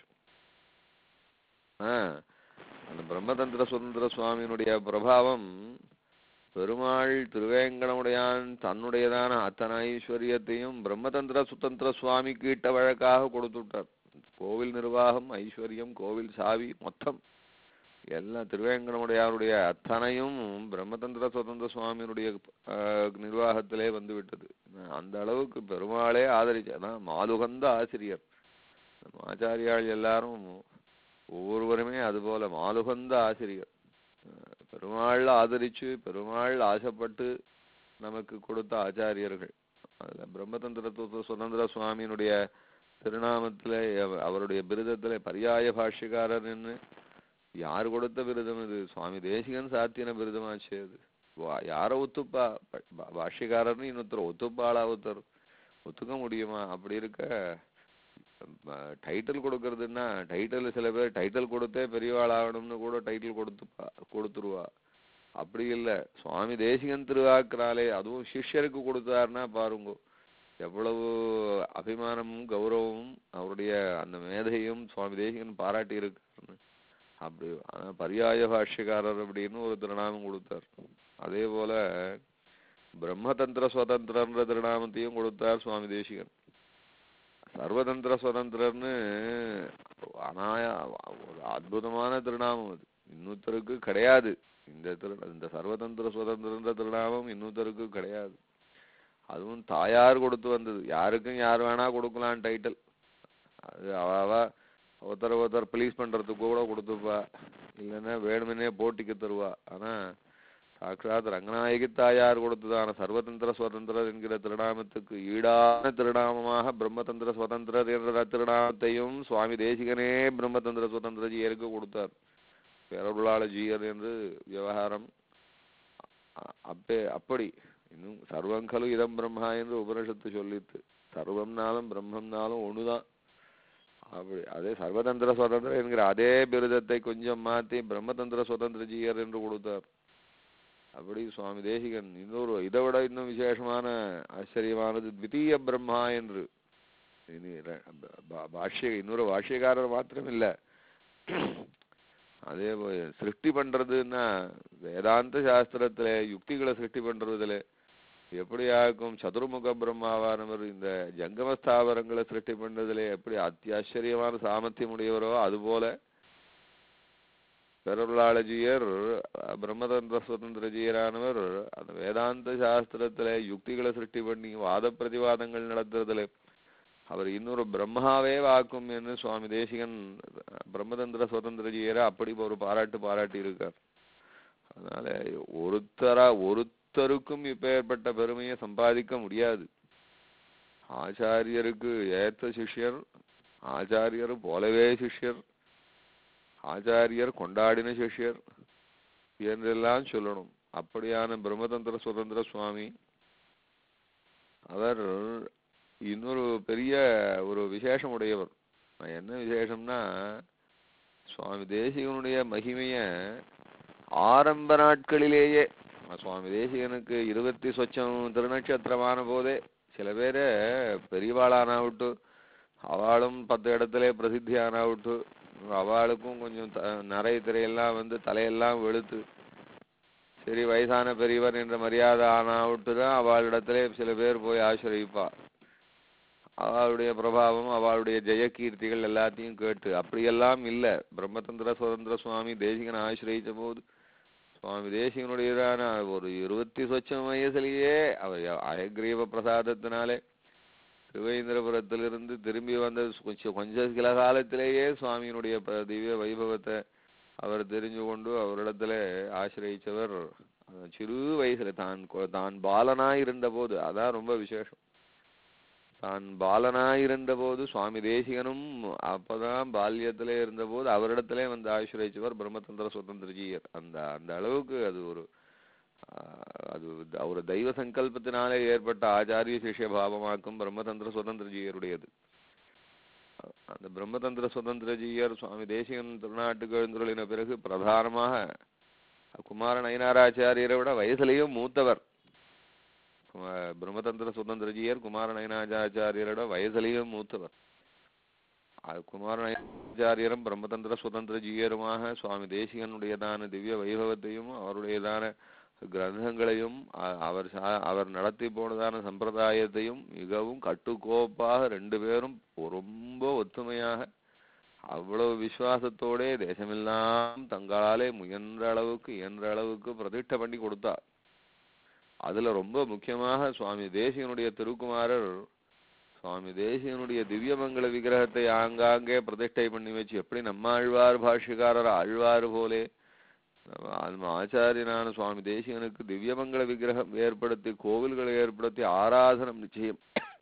ஆ அந்த பிரம்மதந்திர சுதந்திர சுவாமியினுடைய பிரபாவம் பெருமாள் திருவேங்கடமுடையான் தன்னுடையதான அத்தனை ஐஸ்வர்யத்தையும் பிரம்மதந்திர சுதந்திர சுவாமிக்கு இட்ட வழக்காக கொடுத்துட்டார் கோவில் நிர்வாகம் ஐஸ்வர்யம் கோவில் சாவி மொத்தம் எல்லாம் திருவேங்கடமுடையாருடைய அத்தனையும் பிரம்மதந்திர சுதந்திர சுவாமியினுடைய ஆஹ், நிர்வாகத்திலே வந்து விட்டது அந்த அளவுக்கு பெருமாளே ஆதரிச்சாதான் மாதுகந்த ஆசிரியர் நம்ம ஆச்சாரியாள் எல்லாரும் ஒவ்வொருவருமே அதுபோல மாதுகந்த ஆசிரியர் அஹ் பெருமாள் ஆதரிச்சு பெருமாள் ஆசைப்பட்டு நமக்கு கொடுத்த ஆச்சாரியர்கள் அதுல பிரம்மதந்திர தத்துவ சுதந்திர சுவாமியினுடைய திருநாமத்திலே அவ- அவருடைய பிருதத்திலே பரியாய பாஷ்யக்காரர்னு யார் கொடுத்த விருதம் இது சுவாமி தேசிகன் சாத்தியன விருதமாச்சே அது வா- யார ஒத்துப்பா ப- பா- பாஷ்யக்காரர்னு இன்னொருத்தர் ஒத்துப்பாளா ஒருத்தர் ஒத்துக்க முடியுமா அப்படி இருக்க டைட்டில் கொடுக்கறதுன்னா டைட்டில் சில பேர் டைட்டில் கொடுத்தே பெரியவாள் ஆகணும்னு கூட டைட்டில் கொடுத்துப்பா கொடுத்துருவா அப்படி இல்ல சுவாமி தேசிகன் திருவாக்குறாலே அதுவும் சிஷ்யருக்கு கொடுத்தாருன்னா பாருங்க எவ்வளவு அபிமானமும் கௌரவமும் அவருடைய அந்த மேதையும் சுவாமி தேசிகன் பாராட்டி இருக்காருன்னு அப்படி ஆனா பரியாய பாஷ்யக்காரர் அப்படின்னு ஒரு திருநாமம் கொடுத்தார் அதே போல பிரம்மதந்திர சுதந்திரன்ற திருநாமத்தையும் கொடுத்தார் சுவாமி தேசிகன் சர்வதந்திர சுதந்திரன்னு அனாய ஒரு அற்புதமான திருநாமம் அது இன்னொருத்தருக்கு கிடையாது இந்த திரு இந்த சர்வதந்திர சுதந்திரன்ற திருநாமம் இன்னொருத்தருக்கு கிடையாது அதுவும் தாயார் கொடுத்து வந்தது யாருக்கும் யார் வேணா கொடுக்கலாம் டைட்டில் அது அவ அவ ஒருத்தர் ஒருத்தர் ப்ளீஸ் பண்றதுக்கு கூட கொடுத்துப்பா இல்லைன்னா வேணுமெனே போட்டிக்கு தருவா ஆனா சாட்சாத் ரங்கநாயகி தாயார் கொடுத்ததான சர்வதந்திர சுதந்திரர் என்கிற திருநாமத்துக்கு ஈடான திருநாமமாக பிரம்மதந்திர சுதந்திரர் என்ற திருநாமத்தையும் சுவாமி தேசிகனே பிரம்மதந்திர சுதந்திர ஜீயருக்கு கொடுத்தார் பேரருளாள ஜீயர் என்று விவகாரம் அ- அப்பே அப்படி இன்னும் சர்வம் கலு இதம் பிரம்மா என்று உபனிஷத்து சொல்லித்து சர்வம்னாலும் பிரம்மம்னாலும் ஒண்ணுதான் அப்படி அதே சர்வதந்திர சுதந்திரம் என்கிற அதே பிருதத்தை கொஞ்சம் மாத்தி பிரம்மதந்திர சுதந்திர ஜீயர் என்று கொடுத்தார் அப்படி சுவாமி தேசிகன் இன்னொரு இதை விட இன்னும் விசேஷமான ஆச்சரியமானது த்விதீய பிரம்மா என்று இனி ர- ப- பா- பாஷ்ய இன்னொரு பாஷ்யக்காரர் மாத்திரம் இல்ல அதே போல சிருஷ்டி பண்றதுன்னா வேதாந்த சாஸ்திரத்துல யுக்திகளை சிருஷ்டி பண்றதுல எப்படி ஆக்கும் சதுர்முக பிரம்மாவானவர் இந்த ஜங்கம ஸ்தாவரங்களை சிருஷ்டி பண்றதுல எப்படி அத்தியாச்சரியமான சாமர்த்தியம் உடையவரோ அதுபோல பெருளாளஜியர் பிரம்மதந்திர சுதந்திரஜியரானவர் அந்த வேதாந்த சாஸ்திரத்துல யுக்திகளை சிருஷ்டி பண்ணி வாத பிரதிவாதங்கள் நடத்துறதுல அவர் இன்னொரு பிரம்மாவே வாக்கும் என்று சுவாமி தேசிகன் பிரம்மதந்திர சுதந்திரஜியரை அப்படி ஒரு பாராட்டு பாராட்டி இருக்கார் அதனால ஒருத்தரா ஒருத்தருக்கும் இப்பேற்பட்ட பெருமையை சம்பாதிக்க முடியாது ஆச்சாரியருக்கு ஏத்த சிஷ்யர் ஆச்சாரியர் போலவே சிஷ்யர் ஆச்சாரியர் கொண்டாடின சிஷ்யர் என்றெல்லாம் சொல்லணும் அப்படியான பிரம்மதந்திர சுதந்திர சுவாமி அவர் இன்னொரு பெரிய ஒரு விசேஷம் உடையவர் நான் என்ன விசேஷம்னா சுவாமி தேசிகனுடைய மகிமைய ஆரம்ப நாட்களிலேயே சுவாமி தேசிகனுக்கு இருபத்தி சொச்சம் திருநட்சத்திரமான போதே சில பேரை பெரியவாளானாவிட்டு அவளும் பத்து இடத்துல பிரசித்தி ஆனாவிட்டு அவளுக்கும் கொஞ்சம் த- நரை திரையெல்லாம் வந்து தலையெல்லாம் வெளுத்து சரி வயசான பெரியவர் என்ற மரியாதை ஆனாவிட்டு தான் அவளிடத்திலே சில பேர் போய் ஆசிரியப்பா அவளுடைய பிரபாவம் அவளுடைய ஜெயகீர்த்திகள் எல்லாத்தையும் கேட்டு அப்படியெல்லாம் இல்ல பிரம்மதந்திர சுதந்திர சுவாமி தேசிகனை ஆசிரியிச்ச போது சுவாமி தேசிகனுடையதான ஒரு இருபத்தி சொச்சம் வயசுலயே அவர் அயக்ரீவ பிரசாதத்தினாலே திருவேந்திரபுரத்திலிருந்து திரும்பி வந்த கொஞ்சம் கொஞ்ச சில காலத்திலேயே சுவாமியினுடைய ப- திவ்ய வைபவத்தை அவர் தெரிஞ்சு கொண்டு அவரிடத்துல ஆசிரயிச்சவர் அந்த சிறு வயசுல தான் கொ- தான் பாலனாய் இருந்த போது அதான் ரொம்ப விசேஷம் தான் பாலனாய் இருந்த போது சுவாமி தேசிகனும் அப்பதான் பால்யத்திலே இருந்தபோது அவரிடத்திலே வந்து ஆசிரயிச்சவர் பிரம்மதந்திர சுதந்திரஜீயர் அந்த அந்த அளவுக்கு அது ஒரு ஆஹ், அது ஒரு தெய்வ சங்கல்பத்தினாலே ஏற்பட்ட ஆச்சாரிய சிஷ்ய பாவமாக்கும் பிரம்மதந்திர சுதந்திரஜீயருடையது அந்த பிரம்மதந்திர சுதந்திரஜீயர் சுவாமி தேசிகன் திருநாட்டுக்கு எழுந்துருளின பிறகு பிரதானமாக குமார நயனாராச்சாரியரை விட வயசுலேயும் மூத்தவர் குமா- பிரம்மதந்திர சுதந்திரஜீயர் குமார நயனாச்சாரியரோட வயசுலேயும் மூத்தவர் அது குமார நயனாச்சாரியரும் பிரம்மதந்திர சுதந்திரஜீயருமாக சுவாமி தேசிகனுடையதான திவ்ய வைபவத்தையும் அவருடையதான கிரந்தங்களையும் அ- அவர் சா- அவர் நடத்தி போனதான சம்பிரதாயத்தையும் மிகவும் கட்டுக்கோப்பாக ரெண்டு பேரும் ரொம்ப ஒத்துமையாக அவ்வளவு விசுவாசத்தோடே தேசமெல்லாம் தங்களாலே முயன்ற அளவுக்கு இயன்ற அளவுக்கு பிரதிஷ்டை பண்ணி கொடுத்தார் அதுல ரொம்ப முக்கியமாக சுவாமி தேசிகனுடைய திருக்குமாரர் சுவாமி தேசிகனுடைய திவ்யமங்கல விக்கிரகத்தை ஆங்காங்கே பிரதிஷ்டை பண்ணி வச்சு எப்படி நம்ம ஆழ்வார் பாஷ்யக்காரர் ஆழ்வார் போலே நம்ம நம்ம ஆச்சாரியனான சுவாமி தேசிகனுக்கு திவ்யமங்கல விக்கிரகம் ஏற்படுத்தி கோவில்களை ஏற்படுத்தி ஆராதனம் நிச்சயம்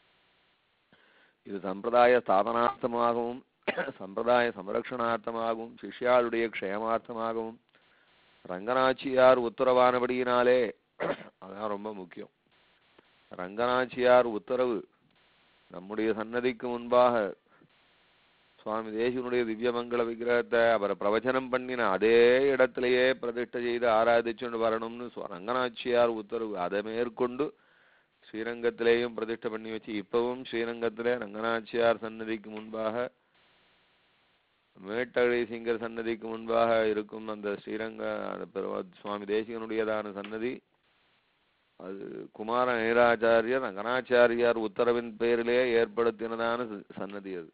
இது சம்பிரதாய ஸ்தாபனார்த்தமாகவும் சம்பிரதாய சம்ரக்ஷணார்த்தமாகவும் சிஷ்யாளுடைய க்ஷேமார்த்தமாகவும் ரங்கநாச்சியார் உத்தரவானபடியினாலே அதான் ரொம்ப முக்கியம் ரங்கநாச்சியார் உத்தரவு நம்முடைய சன்னதிக்கு முன்பாக சுவாமி தேசிகனுடைய திவ்யமங்கல விக்கிரகத்தை அவரை பிரவச்சனம் பண்ணின அதே இடத்திலேயே பிரதிஷ்டை செய்து ஆராதிச்சுண்டு வரணும்னு சுவா- ரங்கநாச்சியார் உத்தரவு அதை மேற்கொண்டு ஸ்ரீரங்கத்திலேயும் பிரதிஷ்டை பண்ணி வச்சு இப்பவும் ஸ்ரீரங்கத்திலே ரங்கநாச்சியார் சன்னதிக்கு முன்பாக மேட்டழி சிங்கர் சன்னதிக்கு முன்பாக இருக்கும் அந்த ஸ்ரீரங்க அந்த பெருவ- சுவாமி தேசிகனுடையதான சன்னதி அது குமார நேராச்சாரியர் ரங்கநாச்சாரியார் உத்தரவின் பேரிலே ஏற்படுத்தினதான ச- சன்னதி அது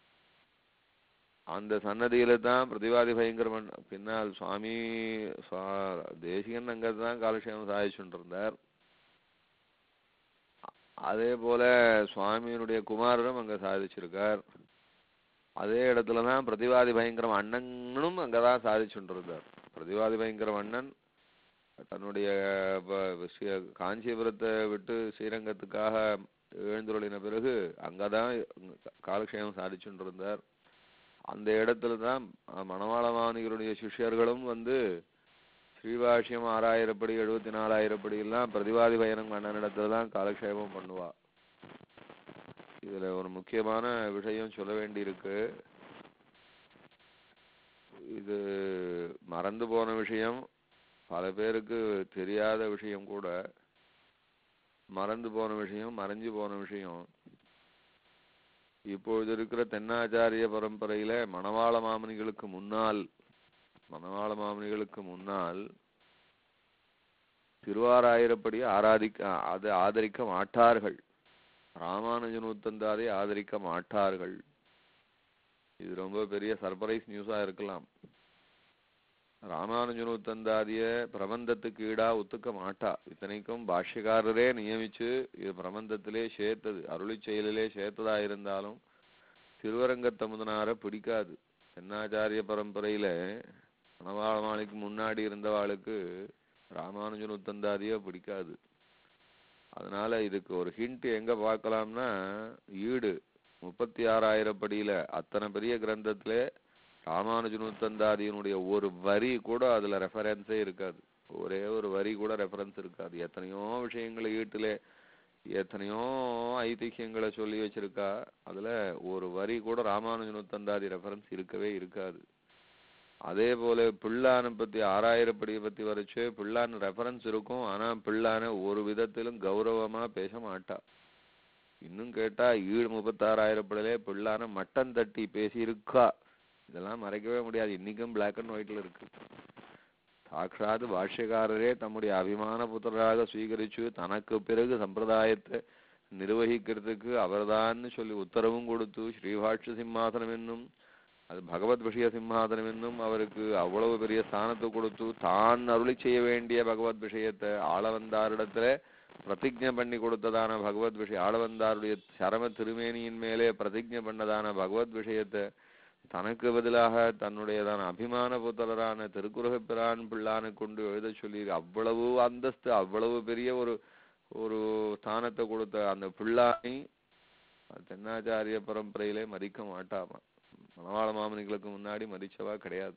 அந்த சன்னதியில தான் பிரதிவாதி பயங்கரமன் பின்னால் சுவாமி சுவா- தேசிகன் அங்க தான் காலக்ஷேமம் சாதிச்சுட்டு இருந்தார் அ- அதே போல சுவாமியினுடைய குமாரரும் அங்க சாதிச்சிருக்கார் அதே இடத்துல தான் பிரதிவாதி பயங்கரம் அண்ணனும் அங்கதான் சாதிச்சுட்டு இருந்தார் பிரதிவாதி பயங்கரம் அண்ணன் தன்னுடைய ப- ஸ்ரீ- காஞ்சிபுரத்தை விட்டு ஸ்ரீரங்கத்துக்காக எழுந்துருளின பிறகு அங்கதான் காலக்ஷேமம் சாதிச்சுட்டு இருந்தார் அந்த இடத்துல தான் மணவாள மாணிகளுடைய சிஷ்யர்களும் வந்து ஸ்ரீபாஷ்யம் ஆறாயிரப்படி எழுபத்தி நாலாயிரப்படி எல்லாம் பிரதிவாதி பயணம் அண்ணனிடத்துல தான் காலக்ஷேபம் பண்ணுவா இதுல ஒரு முக்கியமான விஷயம் சொல்ல வேண்டியிருக்கு இது மறந்து போன விஷயம் பல பேருக்கு தெரியாத விஷயம் கூட மறந்து போன விஷயம் மறைஞ்சு போன விஷயம் இப்பொழுது இருக்கிற தென்னாச்சாரிய பரம்பரையில மணவாள மாமனிகளுக்கு முன்னால் மணவாள மாமனிகளுக்கு முன்னால் திருவாராயிரப்படி ஆராதிக்க அது ஆதரிக்க மாட்டார்கள் ராமானுஜனூத்தந்தாதை ஆதரிக்க மாட்டார்கள் இது ரொம்ப பெரிய சர்ப்ரைஸ் நியூஸா இருக்கலாம் ராமானுஜனூத்தந்தாதிய பிரபந்தத்துக்கு ஈடா ஒத்துக்க மாட்டா இத்தனைக்கும் பாஷ்யக்காரரே நியமிச்சு இது பிரபந்தத்திலே சேர்த்தது அருளி செயலிலே சேர்த்ததா இருந்தாலும் திருவரங்கத்தமுதனார பிடிக்காது தென்னாச்சாரிய பரம்பரையில மணவாளமாளிக்கு முன்னாடி இருந்தவாளுக்கு ராமானுஜனூத்தந்தாதிய பிடிக்காது அதனால இதுக்கு ஒரு ஹிண்ட் எங்க பார்க்கலாம்னா ஈடு முப்பத்தி ஆறாயிரம் படியில அத்தனை பெரிய கிரந்தத்திலே ராமானுஜனுத்தந்தாதியினுடைய ஒரு வரி கூட அதுல ரெஃபரன்ஸே இருக்காது ஒரே ஒரு வரி கூட ரெஃபரன்ஸ் இருக்காது எத்தனையோ விஷயங்களை ஈட்டிலே எத்தனையோ ஐதிஹ்யங்களை சொல்லி வச்சிருக்கா அதுல ஒரு வரி கூட ராமானுஜனுத்தந்தாதி ரெஃபரன்ஸ் இருக்கவே இருக்காது அதே போல பிள்ளானை பத்தி ஆறாயிரப்படியை பத்தி வரைச்சு பிள்ளான் ரெஃபரன்ஸ் இருக்கும் ஆனா பிள்ளான ஒரு விதத்திலும் கௌரவமா பேச மாட்டா இன்னும் கேட்டா ஈடு முப்பத்தாறாயிரப்படிலே பிள்ளான மட்டன் தட்டி பேசி இருக்கா இதெல்லாம் மறைக்கவே முடியாது இன்னைக்கும் பிளாக் அண்ட் ஒயிட்ல இருக்கு சாக்ஷாத் பாஷ்யக்காரரே தம்முடைய அபிமான புத்திரராக ஸ்வீகரிச்சு தனக்கு பிறகு சம்பிரதாயத்தை நிர்வகிக்கிறதுக்கு அவர்தான்னு சொல்லி உத்தரவும் கொடுத்து ஸ்ரீபாஷ்ய சிம்மாசனம் என்னும் அது பகவத் விஷய சிம்மாதனம் என்னும் அவருக்கு அவ்வளவு பெரிய ஸ்தானத்தை கொடுத்து தான் அருளி செய்ய வேண்டிய பகவத் விஷயத்தை ஆளவந்தாரிடத்துல பிரதிஜை பண்ணி கொடுத்ததான பகவத் விஷயம் ஆளவந்தாருடைய சரம திருமேனியின் மேலே பிரதிஜை பண்ணதான பகவத் விஷயத்தை தனக்கு பதிலாக தன்னுடையதான அபிமான புத்திரரான திருக்குறக பிரான் பிள்ளானை கொண்டு எழுத சொல்லி அவ்வளவு அந்தஸ்து அவ்வளவு பெரிய ஒரு ஒரு ஸ்தானத்தை கொடுத்த அந்த பிள்ளானை தென்னாச்சாரிய பரம்பரையிலே மதிக்க மாட்டாமா மணவாள மாமனிகளுக்கு முன்னாடி மதிச்சவா கிடையாது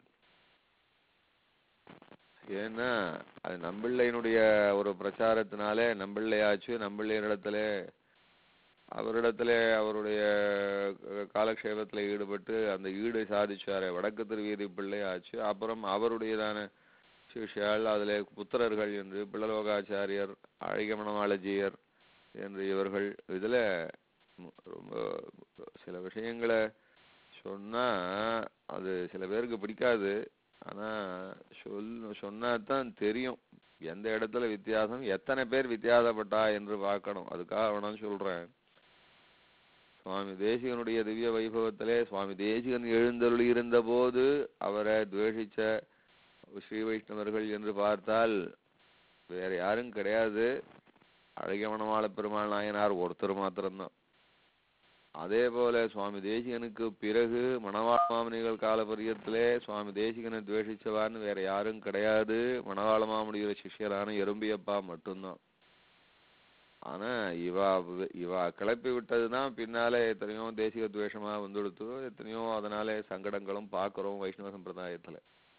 ஏன்னா அது நம்பிள்ளையினுடைய ஒரு பிரச்சாரத்தினாலே நம்பிள்ளையாச்சு நம்பிள்ளையரிடத்துல அவரிடத்துல அவருடைய அஹ், காலக்ஷேபத்துல ஈடுபட்டு அந்த ஈடு சாதிச்சாரு வடக்கு திருவீதி பிள்ளை ஆச்சு அப்புறம் அவருடையதான சிஷ்யாள் அதுல புத்திரர்கள் என்று பிள்ளலோகாச்சாரியர் அழகமணவாளஜியர் என்று இவர்கள் இதுல மு- ரொம்ப சில விஷயங்களை சொன்னா அது சில பேருக்கு பிடிக்காது ஆனா சொல் சொன்னாதான் தெரியும் எந்த இடத்துல வித்தியாசம் எத்தனை பேர் வித்தியாசப்பட்டா என்று பார்க்கணும் அதுக்காக வேணாம் சொல்றேன் சுவாமி தேசிகனுடைய திவ்ய வைபவத்திலே சுவாமி தேசிகன் எழுந்தருளி இருந்த போது அவரை துவேஷிச்ச ஸ்ரீ வைஷ்ணவர்கள் என்று பார்த்தால் வேற யாரும் கிடையாது அழகியமணவாள பெருமாள் நாயனார் ஒருத்தர் மாத்திரம்தான் அதே போல சுவாமி தேசிகனுக்கு பிறகு மணவாள மாமுனிகள் கால பரியத்திலே சுவாமி தேசிகனை துவேஷிச்சவான்னு வேற யாரும் கிடையாது மணவாள மாமுனியோட சிஷ்யரான எறும்பியப்பா மட்டும்தான் ஆனா இவா வி- இவா கிளப்பி விட்டதுதான் பின்னாலே எத்தனையோ தேசிக துவேஷமா வந்துடுத்து எத்தனையோ அதனாலே சங்கடங்களும் பார்க்கிறோம் வைஷ்ணவ சம்பிரதாயத்துல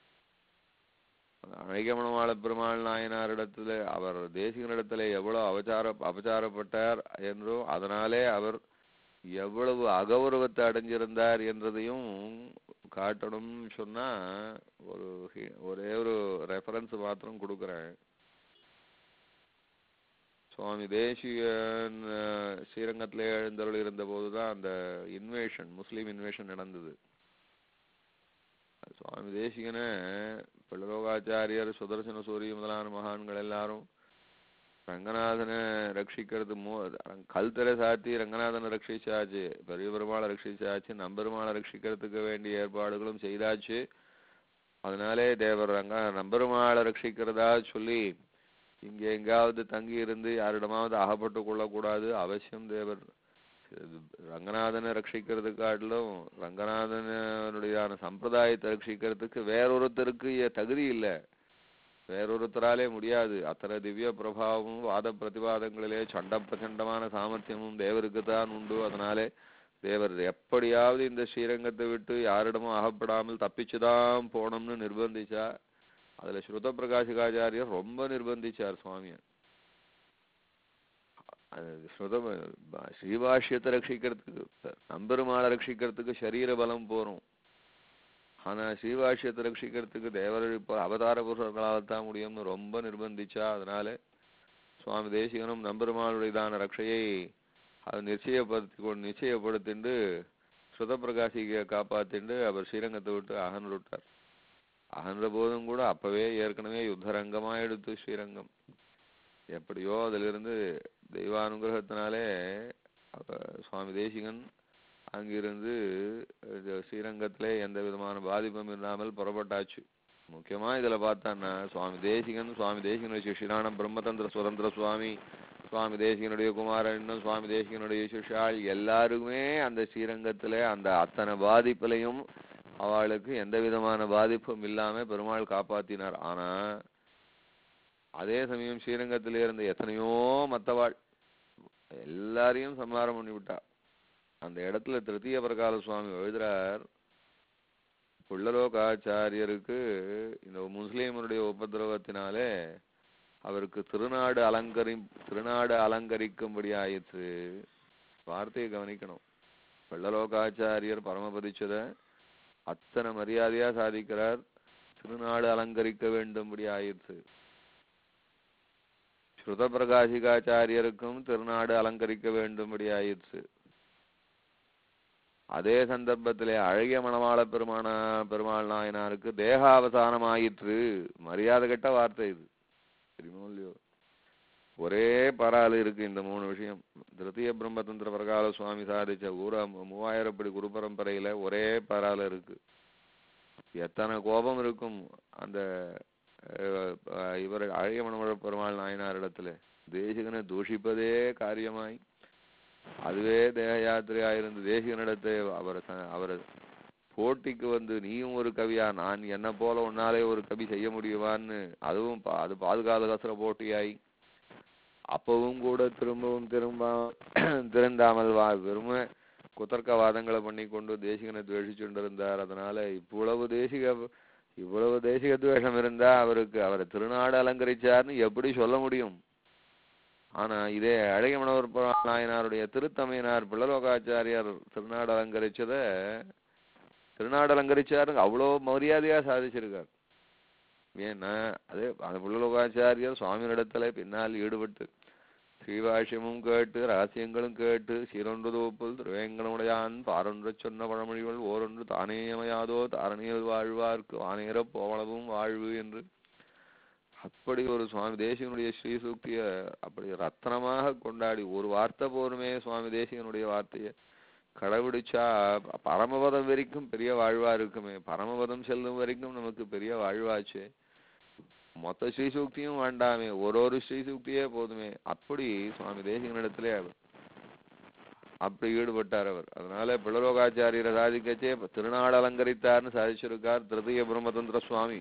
அழகமணவாள பெருமாள் நாயனாரிடத்துல அவர் தேசிகனிடத்துல எவ்வளவு அவச்சார அபச்சாரப்பட்டார் என்றோ அதனாலே அவர் எவ்வளவு அகௌரவத்தை அடைஞ்சிருந்தார் என்றதையும் காட்டணும் சொன்னா ஒரு ஹி- ஒரே ஒரு ரெஃபரன்ஸ் மாத்திரம் கொடுக்குறேன் சுவாமி தேசியன் அஹ், ஸ்ரீரங்கத்திலே எழுந்தருள் இருந்த போதுதான் அந்த இன்வேஷன் முஸ்லீம் இன்வேஷன் நடந்தது சுவாமி தேசிகனை பிள்ளலோகாச்சாரியர் சுதர்சன சூரிய முதலான மகான்கள் எல்லாரும் ரங்கநாதனை ரட்சிக்கிறது மோ கல்தரை சாத்தி ரங்கநாதனை ரட்சிச்சாச்சு பெரிய பெருமாளை ரட்சிச்சாச்சு நம்பெருமாளை ரட்சிக்கிறதுக்கு வேண்டிய ஏற்பாடுகளும் செய்தாச்சு அதனாலே தேவர் ரங்க நம்பெருமாளை ரட்சிக்கிறதா சொல்லி இங்க எங்காவது தங்கி இருந்து யாரிடமாவது அகப்பட்டு கொள்ளக்கூடாது அவசியம் தேவர் இது ரங்கநாதனை ரட்சிக்கிறது காட்டிலும் ரங்கநாதனுடையான சம்பிரதாயத்தை ரட்சிக்கிறதுக்கு வேறொருத்தருக்கு இ- தகுதி இல்லை வேறொருத்தராலே முடியாது அத்தனை திவ்ய பிரபாவமும் வாத பிரதிவாதங்களிலே சண்ட பிரச்சண்டமான சாமர்த்தியமும் தேவருக்கு தான் உண்டு அதனாலே தேவர் எப்படியாவது இந்த ஸ்ரீரங்கத்தை விட்டு யாரிடமும் அகப்படாமல் தப்பிச்சுதான் போனோம்னு நிர்பந்திச்சா அதுல ஸ்ருத பிரகாசிகாச்சாரியர் ரொம்ப நிர்பந்திச்சார் சுவாமியை அது ஸ்ருத ப- ஸ்ரீபாஷ்யத்தை ரட்சிக்கிறதுக்கு நம்பெருமாளை ரட்சிக்கிறதுக்கு சரீர பலம் போரும் ஆனா ஸ்ரீபாஷ்யத்தை ரட்சிக்கிறதுக்கு தேவர் இப்போ அவதார புருஷர்களால் தான் முடியும்னு ரொம்ப நிர்பந்திச்சா அதனால சுவாமி தேசிகனும் நம்பெருமாளுடையதான ரட்சையை அது நிச்சயப்படுத்தி கொண்டு நிச்சயப்படுத்திண்டு ஸ்ருத பிரகாசிக காப்பாத்திண்டு அவர் ஸ்ரீரங்கத்தை விட்டு அகன்று விட்டார் அகன்ற போதும் கூட அப்பவே ஏற்கனவே யுத்தரங்கமா எடுத்து ஸ்ரீரங்கம் எப்படியோ அதிலிருந்து தெய்வானுகிரகத்தினாலே அப்ப சுவாமி தேசிகன் அங்கிருந்து இது ஸ்ரீரங்கத்திலே எந்த விதமான பாதிப்பும் இல்லாமல் புறப்பட்டாச்சு முக்கியமா இதுல பார்த்தான்னா சுவாமி தேசிகன் சுவாமி தேசிகனுடைய சிஷ்யரான பிரம்மதந்திர சுதந்திர சுவாமி சுவாமி தேசிகனுடைய குமாரன் சுவாமி தேசிகனுடைய சிஷ்யாள் எல்லாருமே அந்த ஸ்ரீரங்கத்திலே அந்த அத்தனை பாதிப்புலையும் அவளுக்கு எந்த விதமான பாதிப்பும் இல்லாம பெருமாள் காப்பாத்தினார் ஆனா அதே சமயம் ஸ்ரீரங்கத்திலே இருந்த எத்தனையோ மத்தவாள் எல்லாரையும் சம்ஹாரம் பண்ணி விட்டா அந்த இடத்துல திருத்தீய பிரகால சுவாமி எழுதுறார் புள்ளலோகாச்சாரியருக்கு இந்த முஸ்லீமருடைய உபதிரவத்தினாலே அவருக்கு திருநாடு அலங்கரி திருநாடு அலங்கரிக்கும்படி ஆயிற்று வார்த்தையை கவனிக்கணும் வெள்ளலோகாச்சாரியர் பரமபதிச்சத அத்தனை மரியாதையா சாதிக்கிறார் திருநாடு அலங்கரிக்க வேண்டும்படி ஆயிற்று ஸ்ருத பிரகாசிகாச்சாரியருக்கும் திருநாடு அலங்கரிக்க வேண்டும்படி ஆயிற்று அதே சந்தர்ப்பத்திலே அழகிய மணவாள பெருமான பெருமாள் நாயனாருக்கு தேகாவசானம் ஆயிற்று மரியாதை கெட்ட வார்த்தை இது தெரியுமோ இல்லையோ ஒரே பரால இருக்கு இந்த மூணு விஷயம் திருத்திய பிரம்மதந்திர பிரகால சுவாமி சாதிச்ச ஊரா மூவாயிரப்படி குரு பரம்பரையில ஒரே பரால இருக்கு எத்தனை கோபம் இருக்கும் அந்த அஹ், அஹ், இவர் அழகிய மணமழ பெருமாள் நாயனாரிடத்துல தேசிகனை தூஷிப்பதே காரியமாய் அதுவே தேக யாத்திரையாயிருந்து தேசிகனிடத்தை அவர் அவர் போட்டிக்கு வந்து நீயும் ஒரு கவியா நான் என்ன போல உன்னாலே ஒரு கவி செய்ய முடியுமான்னு அதுவும் பா- அது பாதுகாத கசர போட்டியாய் அப்பவும் கூட திரும்பவும் திரும்ப திருந்தாமல் வா வெறும குதர்க்க வாதங்களை பண்ணி கொண்டு தேசிகனை துவேஷிச்சுண்டிருந்தார் அதனால இவ்வளவு தேசிக இவ்வளவு தேசிக துவேஷம் இருந்தா அவருக்கு அவரை திருநாடு அலங்கரிச்சார்னு எப்படி சொல்ல முடியும் ஆனா இதே அழகிய மனோர் புராண நாயனாருடைய திருத்தமையனார் பிள்ளலோகாச்சாரியார் திருநாடு அலங்கரிச்சத திருநாடு அலங்கரிச்சாருங்க அவ்வளோ மரியாதையா சாதிச்சிருக்கார் ஏன்னா அதே அந்த பிள்ளலோகாச்சாரியார் சுவாமியிடத்துல பின்னால் ஈடுபட்டு ஸ்ரீவாஷ்யமும் கேட்டு ரகசியங்களும் கேட்டு சீரொன்று தோப்புல் திருவேங்கடமுடையான் பாரொன்று சொன்ன பழமொழிகள் ஓரொன்று தானேயமையாதோ தாரணியில் வாழ்வார்க்கு வானேற போவளவும் வாழ்வு என்று அப்படி ஒரு சுவாமி தேசிகனுடைய ஸ்ரீசூக்திய அப்படி ரத்னமாக கொண்டாடி ஒரு வார்த்தை போருமே சுவாமி தேசிகனுடைய வார்த்தையை கடைபிடிச்சா ப- பரமபதம் வரைக்கும் பெரிய வாழ்வா இருக்குமே பரமபதம் செல்லும் வரைக்கும் நமக்கு பெரிய வாழ்வாச்சே மொத்த ஸ்ரீசூக்தியும் வேண்டாமே ஒரு ஒரு ஸ்ரீசூக்தியே போதுமே அப்படி சுவாமி தேசிகனிடத்திலே அவர் அப்படி ஈடுபட்டார் அவர் அதனால பிள்ளலோகாச்சாரியரை சாதிக்கச்சே இப்ப திருநாடு அலங்கரித்தார்னு சாதிச்சிருக்கார் திருதிய பிரம்மதந்திர சுவாமி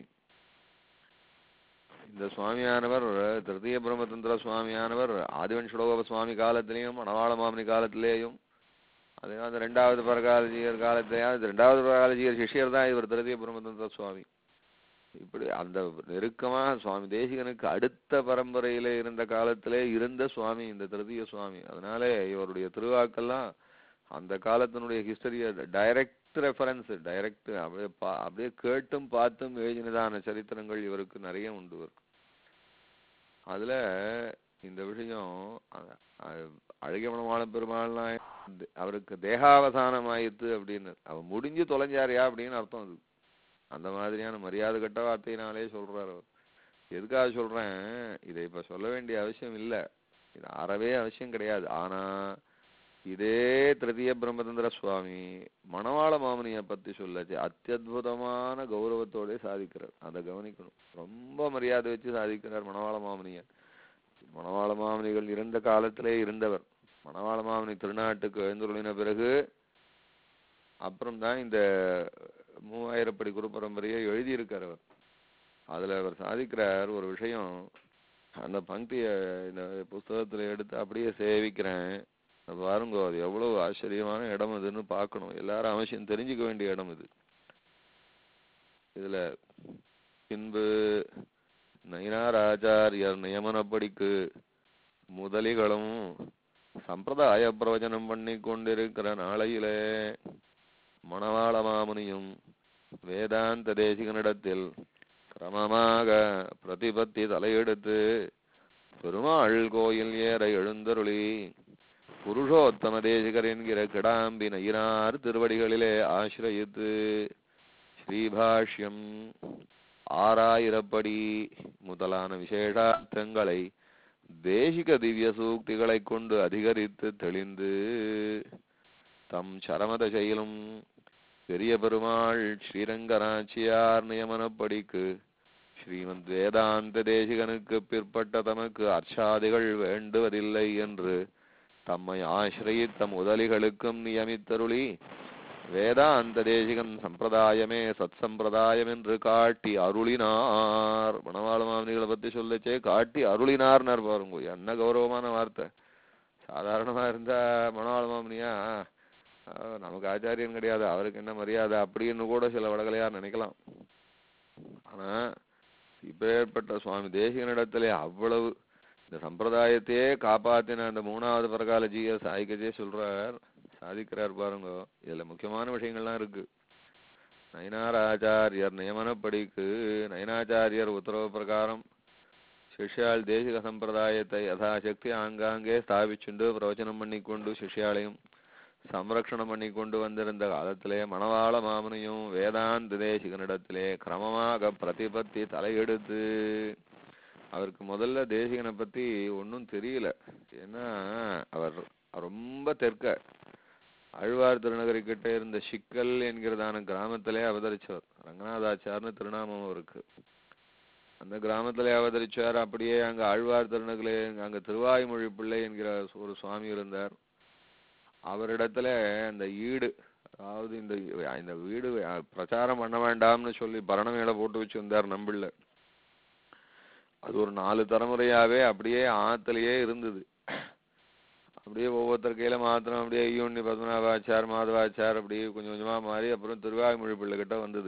இந்த சுவாமியானவர் திருதிய பிரம்மதந்திர சுவாமியானவர் ஆதிவன்ஷலோக சுவாமி காலத்திலேயும் மணவாள மாமனி காலத்திலேயும் அதே அந்த ரெண்டாவது பரகாலஜியர் காலத்திலேயாவது ரெண்டாவது பரகாலஜியர் சிஷ்யர் தான் இவர் திருதிய பிரம்மதந்திர சுவாமி இப்படி அந்த நெருக்கமா சுவாமி தேசிகனுக்கு அடுத்த பரம்பரையில இருந்த காலத்திலே இருந்த சுவாமி இந்த திருதிய சுவாமி அதனால இவருடைய திருவாக்கெல்லாம் அந்த காலத்தினுடைய ஹிஸ்டரிய டைரக்ட் ரெஃபரன்ஸ் டைரக்ட் அப்படியே பா- அப்படியே கேட்டும் பார்த்தும் எழுதினதான சரித்திரங்கள் இவருக்கு நிறைய உண்டு இவருக்கு அதுல இந்த விஷயம் அ- அ- அழகிய மணவாள பெருமாள் அவருக்கு தேகாவசானம் ஆயிடுத்து அப்படின்னு அவர் முடிஞ்சு தொலைஞ்சாரியா அப்படின்னு அர்த்தம் அது அந்த மாதிரியான மரியாதை கட்ட வார்த்தையினாலே சொல்றாரு அவர் எதுக்காக சொல்றேன் இதை இப்ப சொல்ல வேண்டிய அவசியம் இல்ல இது அறவே அவசியம் கிடையாது ஆனா இதே திருதிய பிரம்மதந்திர சுவாமி மணவாள மாமனியை பத்தி சொல்லச்சு அத்தியுதமான கௌரவத்தோட சாதிக்கிறார் அதை கவனிக்கணும் ரொம்ப மரியாதை வச்சு சாதிக்கிறார் மணவாள மாமனிய மணவாள மாமனிகள் இருந்த காலத்திலே இருந்தவர் மணவாள மாமனி திருநாட்டுக்கு எழுந்துருளின பிறகு அப்புறம் தான் இந்த மூவாயிரப்படி குரு பரம்பரையை எழுதியிருக்கார் அவர் அதுல அவர் சாதிக்கிறார் ஒரு விஷயம் அந்த பங்கிய இந்த புஸ்தகத்துல எடுத்து அப்படியே சேவிக்கிறேன் அது பாருங்க அது எவ்வளவு ஆச்சரியமான இடம் இதுன்னு பார்க்கணும் எல்லாரும் அவசியம் தெரிஞ்சுக்க வேண்டிய இடம் இது இதுல பின்பு நயினாராச்சாரியர் நியமனப்படிக்கு முதலிகளும் சம்பிரதாய பிரவச்சனம் பண்ணி கொண்டிருக்கிற நாளையிலே மணவாள மாமுனியும் வேதாந்த தேசிகனிடத்தில் கிரமமாக பிரதிபத்தி தலையெடுத்து பெருமாள் கோயில் ஏற எழுந்தருளி புருஷோத்தம தேசிகர் என்கிற கிடாம்பி நயினார் திருவடிகளிலே ஆசிரயித்து ஸ்ரீபாஷ்யம் ஆறாயிரப்படி முதலான விசேஷார்த்தங்களை தேசிக திவ்ய சூக்திகளைக் கொண்டு அதிகரித்து தெளிந்து தம் சரமதசையிலும் பெரிய பெருமாள் ஸ்ரீரங்கராச்சியார் நியமனப்படிக்கு ஸ்ரீமத் வேதாந்த தேசிகனுக்கு பிற்பட்ட தமக்கு அர்ச்சாதிகள் வேண்டுவதில்லை என்று தம்மை ஆசிரயித்த முதலிகளுக்கும் நியமித்தருளி வேதாந்த தேசிகன் சம்பிரதாயமே சத் சம்பிரதாயம் என்று காட்டி அருளினார் மணவாள மாமனிகளை பத்தி சொல்லச்சே காட்டி அருளினார்னார் பாருங்க என்ன கௌரவமான வார்த்தை சாதாரணமா இருந்தா மணவாள மாமனியா அஹ் நமக்கு ஆச்சாரியன் கிடையாது அவருக்கு என்ன மரியாதை அப்படின்னு கூட சில வடகலையார் நினைக்கலாம் ஆனா இப்பேற்பட்ட சுவாமி தேசிகனிடத்திலே அவ்வளவு இந்த சம்பிரதாயத்தையே காப்பாத்தின அந்த மூணாவது பரகால ஜிய சாய்க்கச்சே சொல்றார் சாதிக்கிறார் பாருங்க இதுல முக்கியமான விஷயங்கள்லாம் இருக்கு நயனாராச்சாரியர் நியமனப்படிக்கு நயனாச்சாரியர் உத்தரவு பிரகாரம் சிஷ்யாள் தேசிக சம்பிரதாயத்தை யதாசக்தி ஆங்காங்கே ஸ்தாபிச்சுண்டு பிரவச்சனம் பண்ணிக்கொண்டு சிஷ்யாளையும் சம்ரக்ஷணம் பண்ணி கொண்டு வந்திருந்த காலத்திலே மணவாள மாமனியும் வேதாந்த தேசிகனிடத்திலே கிரமமாக பிரதிபத்தி தலையெடுத்து அவருக்கு முதல்ல தேசிகனை பத்தி ஒன்றும் தெரியல ஏன்னா அவர் ரொம்ப தெற்க ஆழ்வார் திருநகரி கிட்ட இருந்த சிக்கல் என்கிறதான கிராமத்திலே அவதரிச்சவர் ரங்கநாதாச்சார்னு திருநாமம் அவருக்கு அந்த கிராமத்திலே அவதரிச்சார் அப்படியே அங்க ஆழ்வார் திருநகரிலே அங்க திருவாய்மொழி பிள்ளை என்கிற ஒரு சுவாமி இருந்தார் அவரிடத்துல அந்த ஈடு அதாவது இந்த இந்த வீடு அஹ், பிரச்சாரம் பண்ண வேண்டாம்னு சொல்லி பரணமேல போட்டு வச்சிருந்தார் நம்பிள்ள அது ஒரு நாலு தலைமுறையாவே அப்படியே ஆத்துலயே இருந்தது அப்படியே ஒவ்வொருத்தர் கையில மாத்திரம் அப்படியே ஐயோண்ணி பத்மநாபாச்சார் மாதவாச்சார் அப்படியே கொஞ்சம் கொஞ்சமா மாறி அப்புறம் திருவாய்மொழி பிள்ளை கிட்ட வந்தது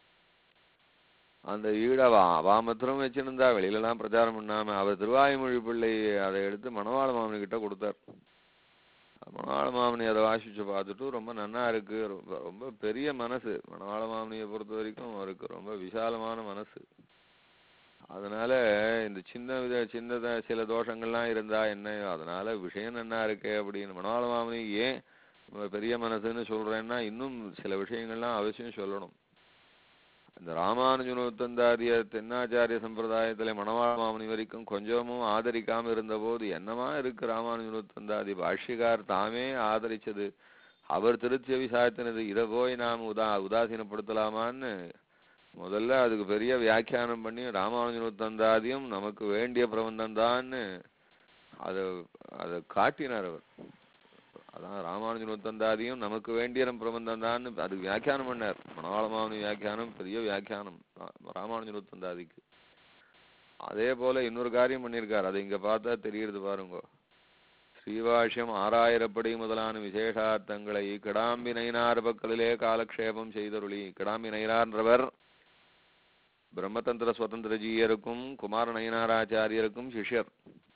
அந்த ஈட அவ அவ மாத்திரம் வச்சிருந்தா வெளியில எல்லாம் பிரச்சாரம் பண்ணாம அவர் திருவாய்மொழி பிள்ளை அதை எடுத்து மணவாள மாமனி கிட்ட கொடுத்தார் மணவாள மாமனி அதை வாசிச்சு பார்த்துட்டு ரொம்ப நன்னா இருக்கு ரொம்ப ரொம்ப பெரிய மனசு மணவாள மாமனியை பொறுத்த வரைக்கும் அவருக்கு ரொம்ப விசாலமான மனசு அதனால இந்த சின்ன வித சின்ன சில தோஷங்கள்லாம் இருந்தா என்ன அதனால விஷயம் நன்னா இருக்கே அப்படின்னு மணவாள மாமனி ஏன் ரொம்ப பெரிய மனசுன்னு சொல்றேன்னா இன்னும் சில விஷயங்கள்லாம் அவசியம் சொல்லணும் இந்த ராமானுஜனுத்தந்தாரிய தென்னாச்சாரிய சம்பிரதாயத்துல மணவாள மாமனி வரைக்கும் கொஞ்சமும் ஆதரிக்காம இருந்தபோது என்னமா இருக்கு ராமானுஜனுத்தந்தாதி பாஷ்யக்கார் தாமே ஆதரிச்சது அவர் திருச்செவி சாத்தினது இதை போய் நாம் உதா உதாசீனப்படுத்தலாமான்னு முதல்ல அதுக்கு பெரிய வியாக்கியானம் பண்ணி ராமானுஜனுத்தந்தாதியும் நமக்கு வேண்டிய பிரபந்தம் தான்னு அதை அதை காட்டினார் அவர் அதான் ராமானுஜனுத்தந்தாதியும் நமக்கு வேண்டிய பிரபந்தம் தான் அதுக்கு வியாக்கியானம் பண்ணார் மணவாளமாவனி வியாக்கியானம் பெரிய வியாக்கியானம் ரா- ராமானுஜனுத்தந்தாதிக்கு அதே போல இன்னொரு காரியம் பண்ணியிருக்கார் அது இங்க பார்த்தா தெரியுது பாருங்க ஸ்ரீவாஷ்யம் ஆறாயிரப்படி முதலான விசேஷார்த்தங்களை கிடாம்பி நயினார் பக்கலிலே காலக்ஷேபம் செய்தருளி கிடாம்பி நயினார்ன்றவர் பிரம்மதந்திர சுதந்திரஜீயருக்கும் குமார நயினாராச்சாரியருக்கும் சிஷ்யர்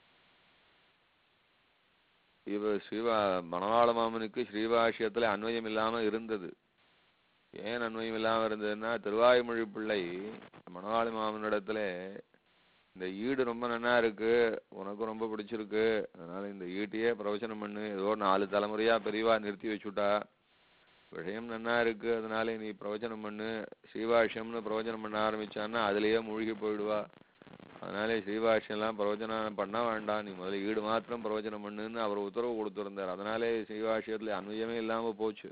இவ ஸ்ரீவா மணவாள மாமனுக்கு ஸ்ரீபாஷ்யத்துல அன்வயம் இல்லாம இருந்தது ஏன் அன்வயம் இல்லாம இருந்ததுன்னா திருவாய்மொழி பிள்ளை மணவாள மாமனிடத்துல இந்த ஈடு ரொம்ப நன்னா இருக்கு உனக்கும் ரொம்ப பிடிச்சிருக்கு அதனால இந்த ஈட்டையே பிரவச்சனம் பண்ணு ஏதோ நாலு தலைமுறையா பெரியவா நிறுத்தி வச்சுட்டா விஷயம் நன்னா இருக்கு அதனால நீ பிரவச்சனம் பண்ணு ஸ்ரீபாஷ்யம்னு பிரவச்சனம் பண்ண ஆரம்பிச்சான்னா அதுலயே மூழ்கி போயிடுவா அதனால ஸ்ரீபாஷ்யம்லாம் பிரவச்சனம் பண்ண வேண்டாம் நீ முதல்ல ஈடு மாத்திரம் பிரவச்சனம் பண்ணுன்னு அவர் உத்தரவு கொடுத்திருந்தார் அதனாலே ஸ்ரீபாஷ்யத்துல அன்வயமே இல்லாம போச்சு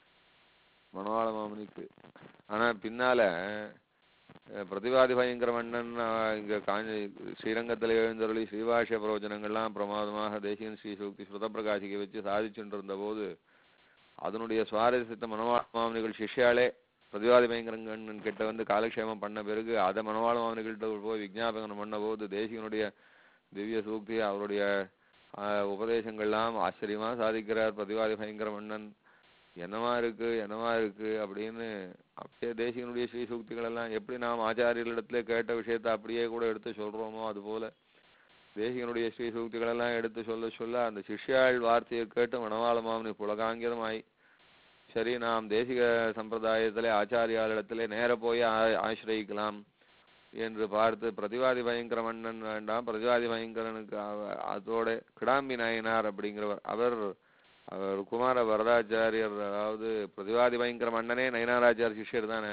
மணவாள மாமனிக்கு ஆனா பின்னால அஹ், பிரதிவாதி பயங்கர மன்னன் அஹ், இங்க காஞ்சி ஸ்ரீரங்கத்துல எழுந்தருளி ஸ்ரீபாஷ்ய பிரவச்சனங்கள்லாம் பிரமாதமாக தேசியன் ஸ்ரீ சூக்தி ஸ்ருத பிரகாசிக்க வச்சு சாதிச்சுட்டு இருந்த போது அதனுடைய சுவாரஸ்யத்தை மணவாள மாமனிகள் சிஷ்யாலே பிரதிவாதி பயங்கரங்கண்ணன் கிட்ட வந்து காலக்ஷேமம் பண்ண பிறகு அதை மணவாள மாமனிகள்கிட்ட போய் விஜாபனம் பண்ண போது தேசிகனுடைய திவ்ய சூக்தி அவருடைய ஆஹ், உபதேசங்கள்லாம் ஆச்சரியமா சாதிக்கிறார் பிரதிவாதி பயங்கர மன்னன் என்னவா இருக்கு என்னவா இருக்கு அப்படின்னு அப்படியே தேசிகனுடைய ஸ்ரீ சூக்திகள் எல்லாம் எப்படி நாம் ஆச்சாரியர்களிடத்துல கேட்ட விஷயத்தை அப்படியே கூட எடுத்து சொல்றோமோ அது போல தேசிகனுடைய ஸ்ரீ சூக்திகள் எல்லாம் எடுத்து சொல்ல சொல்ல அந்த சிஷ்யாள் வார்த்தையை கேட்டு மணவாள மாமனி புலகாங்கிதமாய் சரி நாம் தேசிக சம்பிரதாயத்திலே ஆச்சாரியாளிடத்திலே நேர போய் ஆ- ஆசிரயிக்கலாம் என்று பார்த்து பிரதிவாதி பயங்கர மன்னன் வேண்டாம் பிரதிவாதி பயங்கரனுக்கு அவ- அதோட கிடாம்பி நாயனார் அப்படிங்கிறவர் அவர் அவர் குமார வரதாச்சாரியர் அதாவது பிரதிவாதி பயங்கர மன்னனே நயனாராச்சார் சிஷ்யர் தானே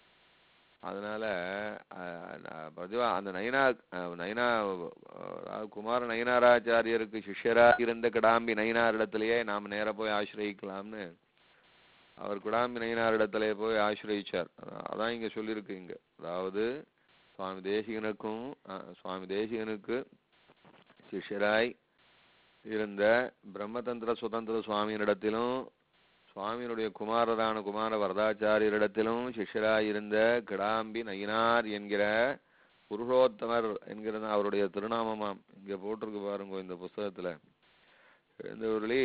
அதனால அஹ், ந- பிரதிவா அந்த நயனா அஹ், நயனா அதாவது குமார நயனாராச்சாரியருக்கு சிஷ்யரா இருந்த கிடாம்பி நயினாரிடத்திலேயே நாம் நேர போய் ஆசிரயிக்கலாம்னு அவர் குடாம்பி நயினாரிடத்திலே போய் ஆசிரயிச்சார் அதான் அதான் இங்க சொல்லியிருக்கு இங்க அதாவது சுவாமி தேசிகனுக்கும் அஹ், சுவாமி தேசிகனுக்கு சிஷ்யராய் இருந்த பிரம்மதந்திர சுதந்திர சுவாமியினிடத்திலும் சுவாமியினுடைய குமாரரான குமார வரதாச்சாரியரிடத்திலும் சிஷ்யராய் இருந்த கிடாம்பி நயினார் என்கிற புருஷோத்தமர் என்கிறது அவருடைய திருநாமமாம் இங்க போட்டிருக்கு பாருங்க இந்த புஸ்தகத்துல எழுந்தவர்களே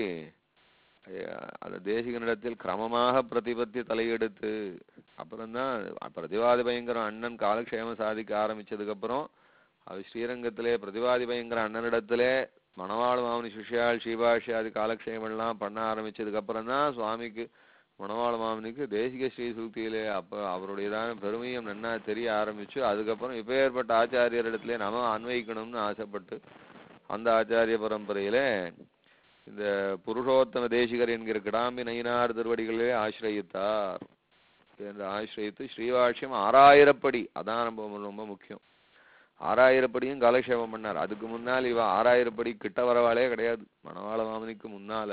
அந்த தேசிகனிடத்தில் கிரமமாக பிரதிபத்தி தலையெடுத்து அப்புறம்தான் பிரதிவாதி பயங்கரம் அண்ணன் காலக்ஷேமம் சாதிக்க ஆரம்பிச்சதுக்கு அப்புறம் அது ஸ்ரீரங்கத்திலே பிரதிவாதி பயங்கர அண்ணனிடத்திலே மணவாள மாமனி சிஷ்யாள் ஸ்ரீபாஷ்யாதி காலக்ஷேமம்லாம் பண்ண ஆரம்பிச்சதுக்கு அப்புறம் தான் சுவாமிக்கு மணவாள மாமனிக்கு தேசிக ஸ்ரீ சூக்தியிலே அப்ப அவருடையதான பெருமையும் நன்னா தெரிய ஆரம்பிச்சு அதுக்கப்புறம் இப்பேற்பட்ட ஆச்சாரியரிடத்திலே நாம அன்வயிக்கணும்னு ஆசைப்பட்டு அந்த ஆச்சாரிய பரம்பரையிலே இந்த புருஷோத்தம தேசிகர் என்கிற கிடாம்பி நயினார் திருவடிகளே ஆசிரயித்தார் என்று ஆசிரயித்து ஸ்ரீவாஷ்யம் ஆறாயிரப்படி அதான் ரொம்ப ரொம்ப முக்கியம் ஆறாயிரப்படியும் காலக்ஷேபம் பண்ணார் அதுக்கு முன்னால் இவ ஆறாயிரப்படி கிட்ட வரவாளே கிடையாது மணவாள மாமனிக்கு முன்னால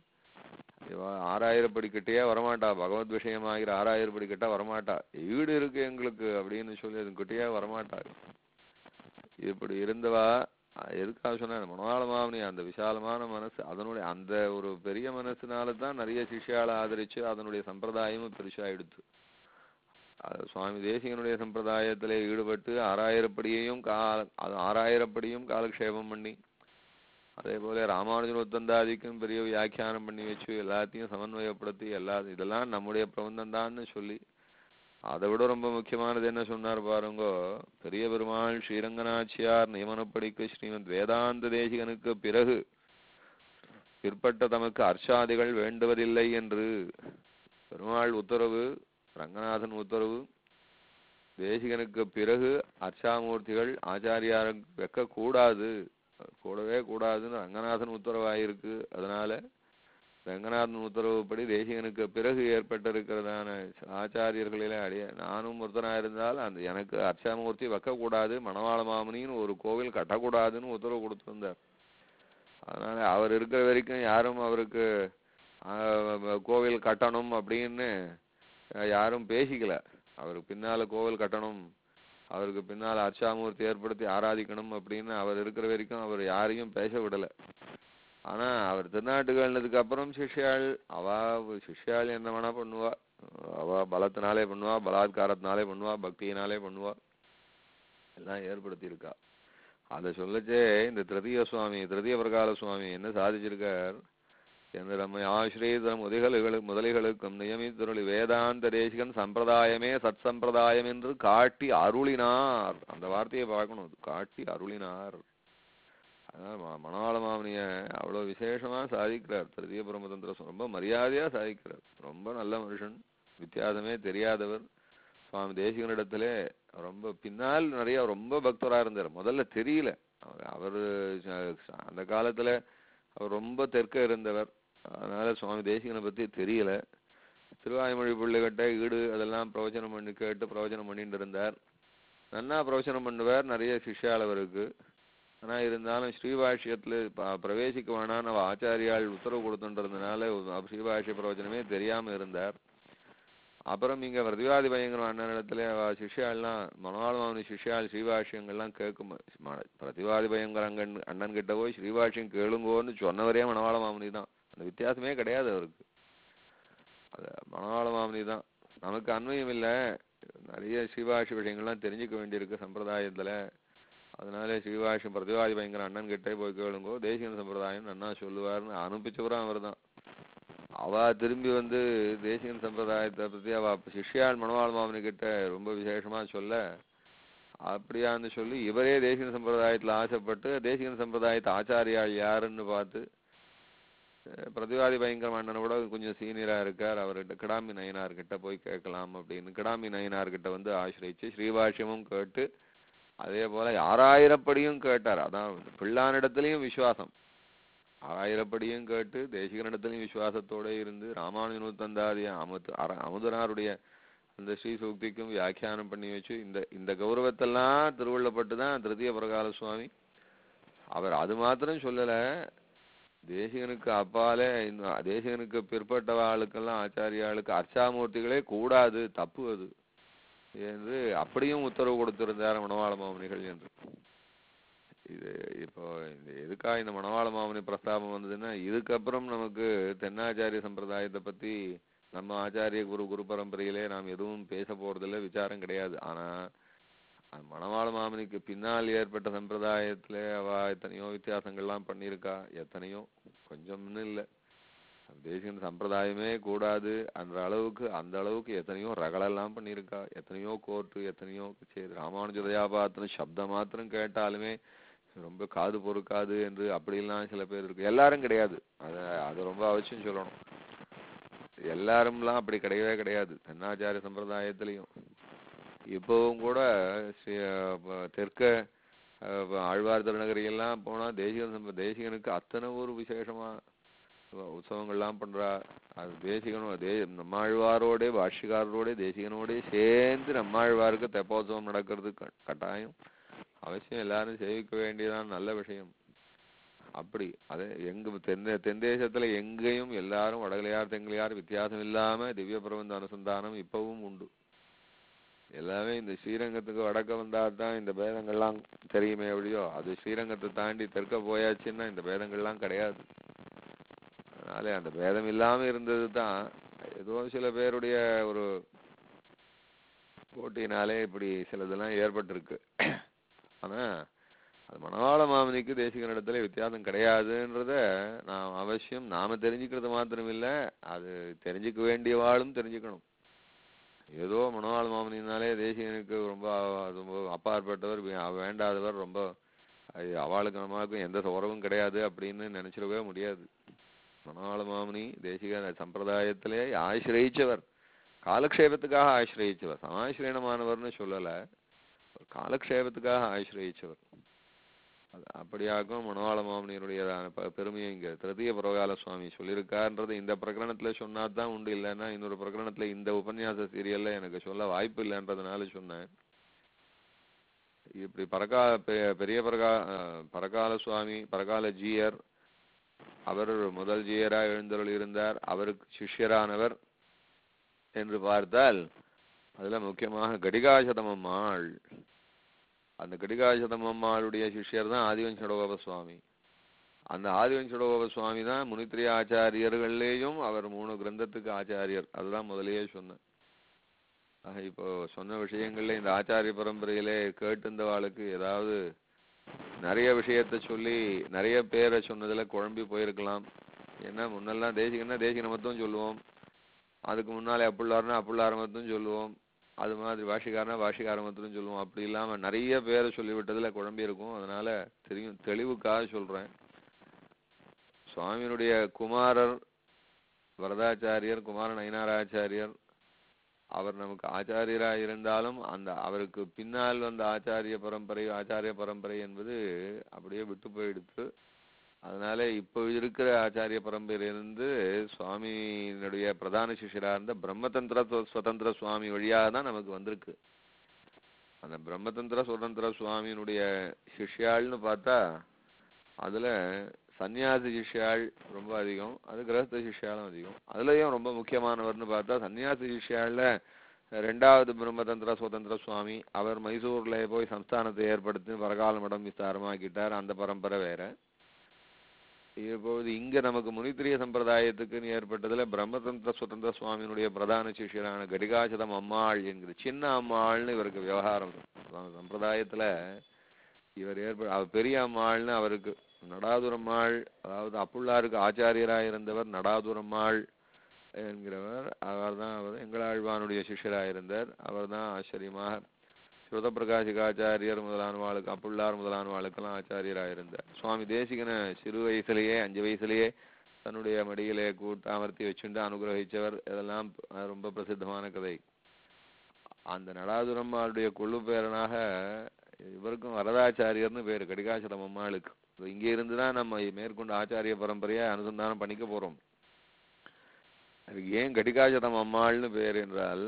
இவ ஆறாயிரப்படி கிட்டயே வரமாட்டா பகவத் விஷயமாகிற ஆறாயிரப்படி கிட்ட வரமாட்டா ஈடு இருக்கு எங்களுக்கு அப்படின்னு சொல்லி அது கிட்டயே வரமாட்டா இப்படி இருந்தவா அஹ் எதுக்காக சொன்ன மனோவாள மாமனி அந்த விசாலமான மனசு அதனுடைய அந்த ஒரு பெரிய மனசுனால தான் நிறைய சிஷ்யால ஆதரிச்சு அதனுடைய சம்பிரதாயமும் பெருசாயிடுத்து அது சுவாமி தேசிகனுடைய சம்பிரதாயத்திலே ஈடுபட்டு ஆறாயிரப்படியையும் கா அது ஆறாயிரப்படியும் காலக்ஷேபம் பண்ணி அதே போல ராமானுஜன் உத்தந்தாதிக்கும் பெரிய வியாக்கியானம் பண்ணி வச்சு எல்லாத்தையும் சமன்வயப்படுத்தி எல்லா இதெல்லாம் நம்முடைய பிரபந்தம் தான்னு சொல்லி அதை விட ரொம்ப முக்கியமானது என்ன சொன்னார் பாருங்கோ பெரிய பெருமாள் ஸ்ரீரங்கநாச்சியார் நியமனப்படிக்கு ஸ்ரீமத் வேதாந்த தேசிகனுக்கு பிறகு பிற்பட்ட தமக்கு அர்ச்சாதிகள் வேண்டுவதில்லை என்று பெருமாள் உத்தரவு ரங்கநாதன் உத்தரவு தேசிகனுக்கு பிறகு அர்ச்சாமூர்த்திகள் ஆச்சாரியார வைக்க கூடாது கூடவே கூடாதுன்னு ரங்கநாதன் உத்தரவாயிருக்கு அதனால ரங்கநாதன் உத்தரவுப்படி தேசிகனுக்கு பிறகு ஏற்பட்டிருக்கிறதான ஆச்சாரியர்களிலே அடைய நானும் ஒருத்தனா இருந்தால் அந்த எனக்கு அர்ச்சாமூர்த்தி வைக்கக்கூடாது மணவாள மாமனின்னு ஒரு கோவில் கட்டக்கூடாதுன்னு உத்தரவு கொடுத்திருந்தார் அதனால அவர் இருக்கிற வரைக்கும் யாரும் அவருக்கு ஆஹ், கோவில் கட்டணும் அப்படின்னு அஹ், யாரும் பேசிக்கல அவருக்கு பின்னால கோவில் கட்டணும் அவருக்கு பின்னால் அர்ச்சாமூர்த்தி ஏற்படுத்தி ஆராதிக்கணும் அப்படின்னு அவர் இருக்கிற வரைக்கும் அவர் யாரையும் பேச விடல ஆனா அவர் திருநாட்டுகள்னதுக்கு அப்புறம் சிஷ்யாள் அவ சிஷ்யாள் என்ன வேணா பண்ணுவா அவ பலத்தினாலே பண்ணுவா பலாத்காரத்தினாலே பண்ணுவா பக்தியினாலே பண்ணுவா எல்லாம் ஏற்படுத்தி இருக்கா அதை சொல்லச்சே இந்த திருதிய சுவாமி திருதிய பிரகால சுவாமி என்ன சாதிச்சிருக்கார் என்று நம்மை ஆசிரியர் முதலிகளுக்கு முதலிகளுக்கும் நியமித்துருளி வேதாந்த தேசிகன் சம்பிரதாயமே சத் சம்பிரதாயம் என்று காட்டி அருளினார் அந்த வார்த்தையை பார்க்கணும் அது. காட்டி அருளினார் அதான் ம- மணவாள மாமனிய அவ்வளவு விசேஷமா சாதிக்கிறார் திருதிய பிரம்மதந்திர சு- ரொம்ப மரியாதையா சாதிக்கிறார் ரொம்ப நல்ல மனுஷன் வித்தியாசமே தெரியாதவர் சுவாமி தேசிகனிடத்திலே ரொம்ப பின்னால் நிறைய ரொம்ப பக்தரா இருந்தார் முதல்ல தெரியல அவர் அவரு ச- அந்த காலத்துல அவர் ரொம்ப தெற்க இருந்தவர் அதனால சுவாமி தேசிகனை பத்தி தெரியல திருவாய்மொழி பிள்ளைகிட்ட ஈடு அதெல்லாம் பிரவச்சனம் பண்ணி கேட்டு பிரவச்சனம் பண்ணிட்டு இருந்தார் நன்னா பிரவச்சனம் பண்ணுவார் நிறைய சிஷ்யாள் அவருக்கு ஆனா இருந்தாலும் ஸ்ரீபாஷ்யத்துல ப- பிரவேசிக்க வேணாம்னு அவ ஆச்சாரியால் உத்தரவு கொடுத்துன்றதுனால ஸ்ரீபாஷ்ய பிரவச்சனமே தெரியாம இருந்தார் அப்புறம் இங்க பிரதிவாதி பயங்கர அண்ணனிடத்துல அவ சிஷ்யாள்லாம் மனோவாள மாமனி சிஷ்யாள் ஸ்ரீபாஷ்யங்கள்லாம் கேட்கும் ம- பிரதிவாதி பயங்கர அங்கன் அண்ணன் கிட்ட போய் ஸ்ரீபாஷ்யம் கேளுங்கோன்னு சொன்னவரே மனவாள மாமனி தான் அந்த வித்தியாசமே கிடையாது அவருக்கு அது மனவாள மாமனி தான் நமக்கு அன்வயம் இல்ல நிறைய ஸ்ரீபாஷ்ய விஷயங்கள்லாம் தெரிஞ்சுக்க வேண்டியிருக்கு சம்பிரதாயத்துல அதனால ஸ்ரீபாஷ்யம் பிரதிவாதி பயங்கர அண்ணன் கிட்டே போய் கேளுங்கோ தேசிய சம்பிரதாயம் நன்னா சொல்லுவார்னு அனுப்பிச்சவரும் அவர் தான் அவ திரும்பி வந்து தேசியன் சம்பிரதாயத்தை பத்தி அவ சிஷ்யாள் மணவாள மாமனி கிட்ட ரொம்ப விசேஷமா சொல்ல அப்படியான்னு சொல்லி இவரே தேசிய சம்பிரதாயத்துல ஆசைப்பட்டு தேசிய சம்பிரதாயத்தை ஆச்சாரியாள் யாருன்னு பார்த்து அஹ் பிரதிவாதி பயங்கர அண்ணனை விட கொஞ்சம் சீனியரா இருக்கார் அவர்கிட்ட கிடாமி நயனார் கிட்ட போய் கேட்கலாம் அப்படின்னு கிடாமி நயனார் கிட்ட வந்து ஆசிரியிச்சு ஸ்ரீபாஷ்யமும் கேட்டு அதே போல ஆறாயிரப்படியும் கேட்டார் அதான் பிள்ளானிடத்திலையும் விசுவாசம் ஆறாயிரப்படியும் கேட்டு தேசிகனிடத்திலையும் விசுவாசத்தோட இருந்து ராமானுஜன் தந்தாதிய அமுது அர- அமுதனாருடைய அந்த ஸ்ரீ சூக்திக்கும் வியாக்கியானம் பண்ணி வச்சு இந்த இந்த கௌரவத்தெல்லாம் திருவள்ளப்பட்டு தான் திருத்திய பிரகால சுவாமி அவர் அது மாத்திரம் சொல்லல தேசிகனுக்கு அப்பாலே இன்னும் தேசிகனுக்கு பிற்பட்ட ஆளுக்கெல்லாம் ஆச்சாரியாளுக்கு அர்ச்சாமூர்த்திகளே கூடாது தப்பு அது என்று அப்படியும் உத்தரவு கொடுத்திருந்தார் மணவாள மாமுனிகள் என்று இது இப்போ இந்த எதுக்காக இந்த மணவாள மாமுனி பிரஸ்தாபம் வந்ததுன்னா இதுக்கப்புறம் நமக்கு தென்னாச்சாரிய சம்பிரதாயத்தை பத்தி நம்ம ஆச்சாரிய குரு குரு பரம்பரையிலே நாம் எதுவும் பேச போறதில்ல விசாரம் கிடையாது ஆனா அந்த மணவாள மாமனிக்கு பின்னால் ஏற்பட்ட சம்பிரதாயத்துல அவ எத்தனையோ வித்தியாசங்கள்லாம் பண்ணியிருக்கா எத்தனையோ கொஞ்சம்னு இல்ல தேசிகன் சம்பிரதாயமே கூடாது அந்த அளவுக்கு அந்த அளவுக்கு எத்தனையோ ரகளெல்லாம் பண்ணியிருக்கா எத்தனையோ கோர்ட்டு எத்தனையோ சரி ராமானுஜ தயாபாத்திரம் சப்தம் மாத்திரம் கேட்டாலுமே ரொம்ப காது பொறுக்காது என்று அப்படிலாம் சில பேர் இருக்கு எல்லாரும் கிடையாது அத அது ரொம்ப அவசியம் சொல்லணும் எல்லாரும்லாம் அப்படி கிடையவே கிடையாது தென்னாச்சாரிய சம்பிரதாயத்திலையும் இப்பவும் கூட ஸ்ரீ- ப- தெற்க அஹ், ப- ஆழ்வார் திருநகரியெல்லாம் போனா தேசிகன் சம்ப தேசிகனுக்கு அத்தனை ஒரு விசேஷமா உ- உற்சவங்கள்லாம் பண்றா அது தேசிகனும் தே நம்மாழ்வாரோட பாஷ்யக்காரரோட தேசிகனோட சேர்ந்து நம்மாழ்வாருக்கு தெப்போத்சவம் நடக்கிறது க- கட்டாயம் அவசியம் எல்லாரும் சேவிக்க வேண்டியதான் நல்ல விஷயம் அப்படி அது எங்க தென் தென் தேசத்துல எங்கேயும் எல்லாரும் வடகலையார் தெங்கலையார் வித்தியாசம் இல்லாம திவ்ய பிரபந்த அனுசந்தானம் இப்பவும் உண்டு எல்லாமே இந்த ஸ்ரீரங்கத்துக்கு வடக்க வந்தா தான் இந்த பேதங்கள்லாம் தெரியுமே எப்படியோ அது ஸ்ரீரங்கத்தை தாண்டி தெற்க போயாச்சுன்னா இந்த பேதங்கள்லாம் கிடையாது அதனால அந்த பேதம் இல்லாம இருந்தது தான் ஏதோ சில பேருடைய ஒரு போட்டியினாலே இப்படி சிலதெல்லாம் ஏற்பட்டிருக்கு ஆனா அது மணவாள மாமனிக்கு தேசிகனிடத்துல வித்தியாசம் கிடையாதுன்றத நாம் அவசியம் நாம தெரிஞ்சுக்கிறது மாத்திரம் இல்ல அது தெரிஞ்சுக்க வேண்டியவாளும் தெரிஞ்சுக்கணும் ஏதோ மணவாள மாமனினாலே தேசிகனுக்கு ரொம்ப அவ- ரொம்ப அப்பாற்பட்டவர் வே- அவ வேண்டாதவர் ரொம்ப ஐ- அவளுக்கு நமக்கும் எந்த உறவும் கிடையாது அப்படின்னு நினைச்சிடவே முடியாது மணவாள மாமனி தேசிக சம்பிரதாயத்திலே ஆசிரயிச்சவர் காலக்ஷேபத்துக்காக ஆசிரயிச்சவர் சமாசிரியனமானவர்னு சொல்லல ஒரு காலக்ஷேபத்துக்காக ஆசிரயிச்சவர் அது அப்படியாகும் மணவாள மாமனியருடைய ப- பெருமையை இங்க திருதிய புரகால சுவாமி சொல்லியிருக்காருன்றது இந்த பிரகரணத்துல சொன்னா தான் உண்டு இல்லைன்னா இன்னொரு பிரகரணத்துல இந்த உபன்யாச சீரியல்ல எனக்கு சொல்ல வாய்ப்பு இல்லைன்றதுனால சொன்னேன் இப்படி பரகா பெ- பெரிய பரகா அஹ், பரகால சுவாமி பரகால ஜீயர் அவர் முதல் ஜீயரா எழுந்தருள் இருந்தார் அவருக்கு சிஷ்யரானவர் என்று பார்த்தால் அதுல முக்கியமாக கடிகாசதம் அம்மாள் அந்த கடிகாசதம் அம்மாளுடைய சிஷ்யர் தான் ஆதிவஞ்சடோப சுவாமி அந்த ஆதிவஞ்சடோப சுவாமி தான் முனித்திரி ஆச்சாரியர்கள்லேயும் அவர் மூணு கிரந்தத்துக்கு ஆச்சாரியர் அதுதான் முதல்லயே சொன்னேன் ஆக இப்போ சொன்ன விஷயங்கள்ல இந்த ஆச்சாரிய பரம்பரையிலே கேட்டிருந்தவாளுக்கு ஏதாவது நிறைய விஷயத்த சொல்லி நிறைய பேரை சொன்னதுல குழம்பி போயிருக்கலாம் ஏன்னா முன்னெல்லாம் தேசிகன்னா தேசிகனை மட்டும் சொல்லுவோம் அதுக்கு முன்னாலே அப்புள்ளாருன்னா அப்புள்ளார மட்டும் சொல்லுவோம் அது மாதிரி பாஷிகாரனா பாஷிகார மட்டும் சொல்லுவோம் அப்படி இல்லாம நிறைய பேரை சொல்லிவிட்டதுல குழம்பி இருக்கும் அதனால தெரியும் தெளிவுக்காக சொல்றேன் சுவாமியினுடைய குமாரர் வரதாச்சாரியர் குமாரன் ஐனாராச்சாரியர் அவர் நமக்கு ஆச்சாரியரா இருந்தாலும் அந்த அவருக்கு பின்னால் வந்த ஆச்சாரிய பரம்பரை ஆச்சாரிய பரம்பரை என்பது அப்படியே விட்டு போயிடுத்து அதனால இப்போ இருக்கிற ஆச்சாரிய பரம்பரையிலிருந்து சுவாமியினுடைய பிரதான சிஷ்யரா இருந்த பிரம்மதந்திர சுவ- சுதந்திர சுவாமி வழியாக தான் நமக்கு வந்திருக்கு அந்த பிரம்மதந்திர சுதந்திர சுவாமியினுடைய சிஷ்யாள்னு பார்த்தா அதுல சன்னியாசி சிஷ்யாள் ரொம்ப அதிகம் அது கிரகஸ்த சிஷ்யாலும் அதிகம் அதுலயும் ரொம்ப முக்கியமானவர்னு பார்த்தா சன்னியாசி சிஷ்யாள்ல ரெண்டாவது பிரம்மதந்திர சுதந்திர சுவாமி அவர் மைசூர்ல போய் சம்ஸ்தானத்தை ஏற்படுத்தி பரகால மடம் விஸ்தாரமாக்கிட்டார் அந்த பரம்பரை வேற இப்போது இங்க நமக்கு முனித்திரிய சம்பிரதாயத்துக்குன்னு ஏற்பட்டதுல பிரம்மதந்திர சுதந்திர சுவாமியினுடைய பிரதான சிஷ்யரான கடிகாசதம் அம்மாள் என்கிற சின்ன அம்மாள்னு இவருக்கு விவகாரம் சம்~ சம்பிரதாயத்துல இவர் ஏற்ப அவர் பெரிய அம்மாள்னு அவருக்கு நடாதுரம்மாள் அதாவது அப்புள்ளாருக்கு ஆச்சாரியராக இருந்தவர் நடாதுரம்மாள் என்கிறவர் அவர்தான் அவர் எங்களாழ்வானுடைய சிஷ்யராக இருந்தார் அவர்தான் ஆச்சரியமாக சிவதப்பிரகாசிகாச்சாரியர் முதலானவாளுக்கு அப்புள்ளார் முதலானவாளுக்கெல்லாம் ஆச்சாரியராக இருந்தார் சுவாமி தேசிகனை சிறு வயசுலயே அஞ்சு வயசுலயே தன்னுடைய மடியிலே கூட்டு அமர்த்தி வச்சுண்டு அனுகிரகிச்சவர் இதெல்லாம் அஹ், ரொம்ப பிரசித்தமான கதை அந்த நடாதுரம்மாளுடைய கொள்ளு பேரனாக இவருக்கும் வரதாச்சாரியர்னு பேரு கடிகாசலம் அம்மாளுக்கு இப்ப இங்க இருந்துதான் நம்ம மேற்கொண்டு ஆச்சாரிய பரம்பரையா அனுசந்தானம் பண்ணிக்க போறோம் அதுக்கு ஏன் கடிகாசதம் அம்மாள்னு பேர் என்றால்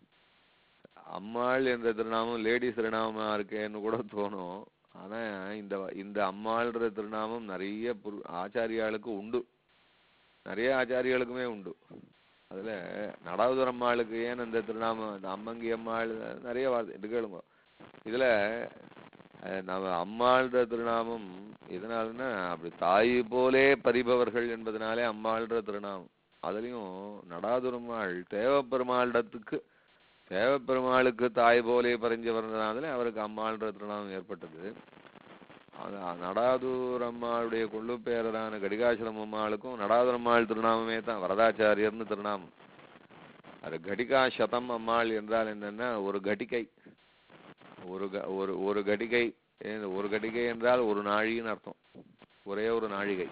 அம்மாள் என்ற திருநாமம் லேடிஸ் திருநாமமா இருக்கேன்னு கூட தோணும் ஆனா இந்த இந்த அம்மாள்ன்ற திருநாமம் நிறைய புரு- ஆச்சாரியாளுக்கு உண்டு நிறைய ஆச்சாரியாளுக்குமே உண்டு அதுல நடாவுதர் அம்மாளுக்கு ஏன் அந்த திருநாமம் இந்த அம்மங்கி அம்மாள் நிறைய வார்த்தை இது கேளுங்க இதுல அஹ், நம்ம அம்மாள்ன்ற திருநாமம் எதனாலன்னா அப்படி தாய் போலே பறிபவர்கள் என்பதனாலே அம்மாள்ன்ற திருநாமம் அதுலயும் நடாதுரம்மாள் தேவப்பெருமாளிடத்துக்கு தேவப்பெருமாளுக்கு தாய் போலே பறிஞ்சவர்னால அவருக்கு அம்மாள்ன்ற திருநாமம் ஏற்பட்டது அது நடாதூர் அம்மாளுடைய கொள்ளு பேரரான கடிகாசுரம் அம்மாளுக்கும் நடாதூர் அம்மாள் திருநாமமே தான் வரதாச்சாரியர்னு திருநாமம் அது கடிகா சதம் அம்மாள் என்றால் என்னன்னா ஒரு கடிகை ஒரு க- ஒரு ஒரு கடிகை ஏ- ஒரு கடிகை என்றால் ஒரு நாழின்னு அர்த்தம் ஒரே ஒரு நாழிகை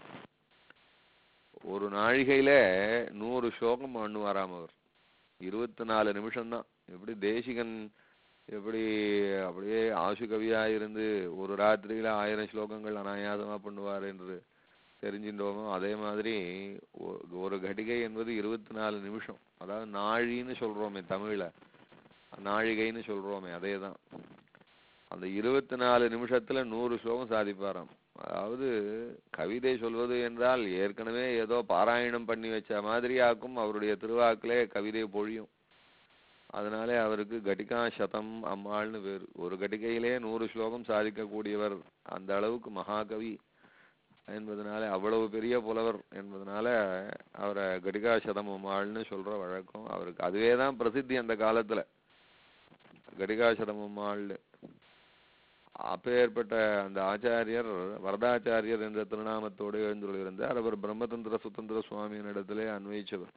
ஒரு நாழிகையில நூறு ஸ்லோகம் பண்ணுவாராம் அவர் இருபத்தி நாலு நிமிஷம்தான் எப்படி தேசிகன் எப்படி அப்படியே ஆசு கவியா இருந்து ஒரு ராத்திரியில ஆயிரம் ஸ்லோகங்கள் அனாயாசமா பண்ணுவார் என்று தெரிஞ்சின்றோமோ அதே மாதிரி ஒ- ஒரு கடிகை என்பது இருபத்தி நாலு நிமிஷம் அதாவது நாழின்னு சொல்றோமே தமிழ்ல நாழிகைன்னு சொல்றோமே அதேதான் அந்த இருபத்தி நாலு நிமிஷத்துல நூறு ஸ்லோகம் சாதிப்பாராம் அதாவது கவிதை சொல்வது என்றால் ஏற்கனவே ஏதோ பாராயணம் பண்ணி வச்ச மாதிரி ஆக்கும் அவருடைய திருவாக்கிலே கவிதை பொழியும் அதனாலே அவருக்கு கடிகா சதம் அம்மாள்னு பேர் ஒரு கடிகையிலே நூறு ஸ்லோகம் சாதிக்கக்கூடியவர் அந்த அளவுக்கு மகாகவி என்பதனால அவ்வளவு பெரிய புலவர் என்பதனால அவரை கடிகா சதம் அம்மாள்னு சொல்ற வழக்கம் அவருக்கு அதுவே தான் பிரசித்தி அந்த காலத்துல கடிகா சதம் அம்மாள் அப்பேற்பட்ட அந்த ஆச்சாரியர் வரதாச்சாரியர் என்ற திருநாமத்தோடு எழுந்துள்ளிருந்தார் அவர் பிரம்மதந்திர சுதந்திர சுவாமியினிடத்திலே அன்வயிச்சவர்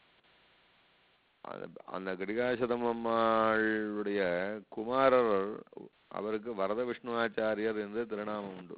அந்த அந்த கடிகாசதம் அம்மாளுடைய குமாரர் அவருக்கு வரத விஷ்ணுவாச்சாரியர் என்று திருநாமம் உண்டு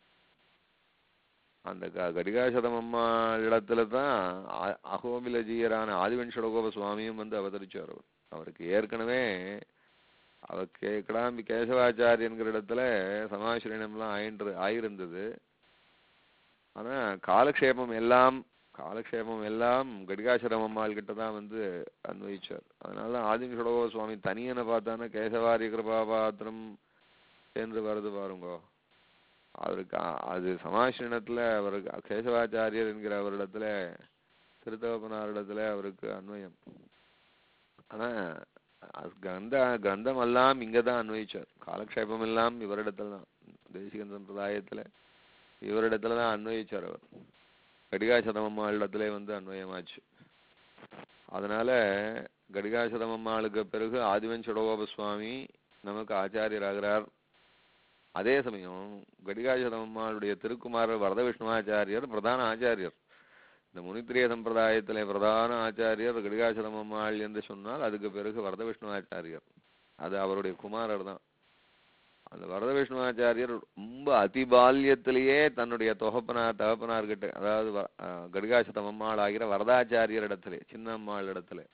அந்த க- கடிகாசதம் அம்மாளிடத்துல தான் அ- அகோபிலஜீயரான ஆதிவன்ஷடகோப சுவாமியும் வந்து அவதரிச்சார் அவர் அவருக்கு ஏற்கனவே அவர் கே கிடாம்பி கேசவாச்சாரியங்கிற இடத்துல சமாசிரியனம்லாம் ஆயின்று ஆயிருந்தது ஆனா காலக்ஷேபம் எல்லாம் காலக்ஷேபம் எல்லாம் கடிகாசரம் அம்மாள் கிட்ட தான் வந்து அன்வயிச்சார் அதனால ஆதிங்க சுடகோ சுவாமி தனியனை பார்த்தானா கேசவாரி கிருபாபாத்திரம் என்று வருது பாருங்கோ அவருக்கு அ- அது சமாசிரணத்துல அவருக்கு கேசவாச்சாரியர் என்கிற அவரிடத்துல திருத்தகப்பனாரிடத்துல அவருக்கு அன்வயம் ஆனா அது கிரந்த கிரந்தம் எல்லாம் இங்கதான் அன்வயிச்சார் காலக்ஷேபம் எல்லாம் இவரிடத்துல தான் தேசிக சம்பிரதாயத்துல இவரிடத்துல தான் அன்வயிச்சார் அவர் கடிகாசதமம்மாளிடத்திலே வந்து அன்வயமாச்சு அதனால கடிகாசதமம்மாளுக்கு பிறகு ஆதிவன் சுடகோப சுவாமி நமக்கு ஆச்சாரியராகிறார் அதே சமயம் கடிகாசதமம்மாளுடைய திருக்குமாரர் வரத விஷ்ணுவாச்சாரியர் பிரதான ஆச்சாரியர் இந்த முனித்திரிய சம்பிரதாயத்திலே பிரதான ஆச்சாரியர் கடிகாசதமம்மாள் என்று சொன்னால் அதுக்கு பிறகு வரத விஷ்ணுவாச்சாரியர் அது அவருடைய குமாரர் தான் அந்த வரத விஷ்ணுவாச்சாரியர் ரொம்ப அதிபால்யத்திலேயே தன்னுடைய தொகப்பனார் தகப்பனார்கிட்ட அதாவது வ- அஹ் கடிகாசதம் அம்மாள் ஆகிற வரதாச்சாரியர் இடத்துல சின்ன அம்மாள் இடத்துல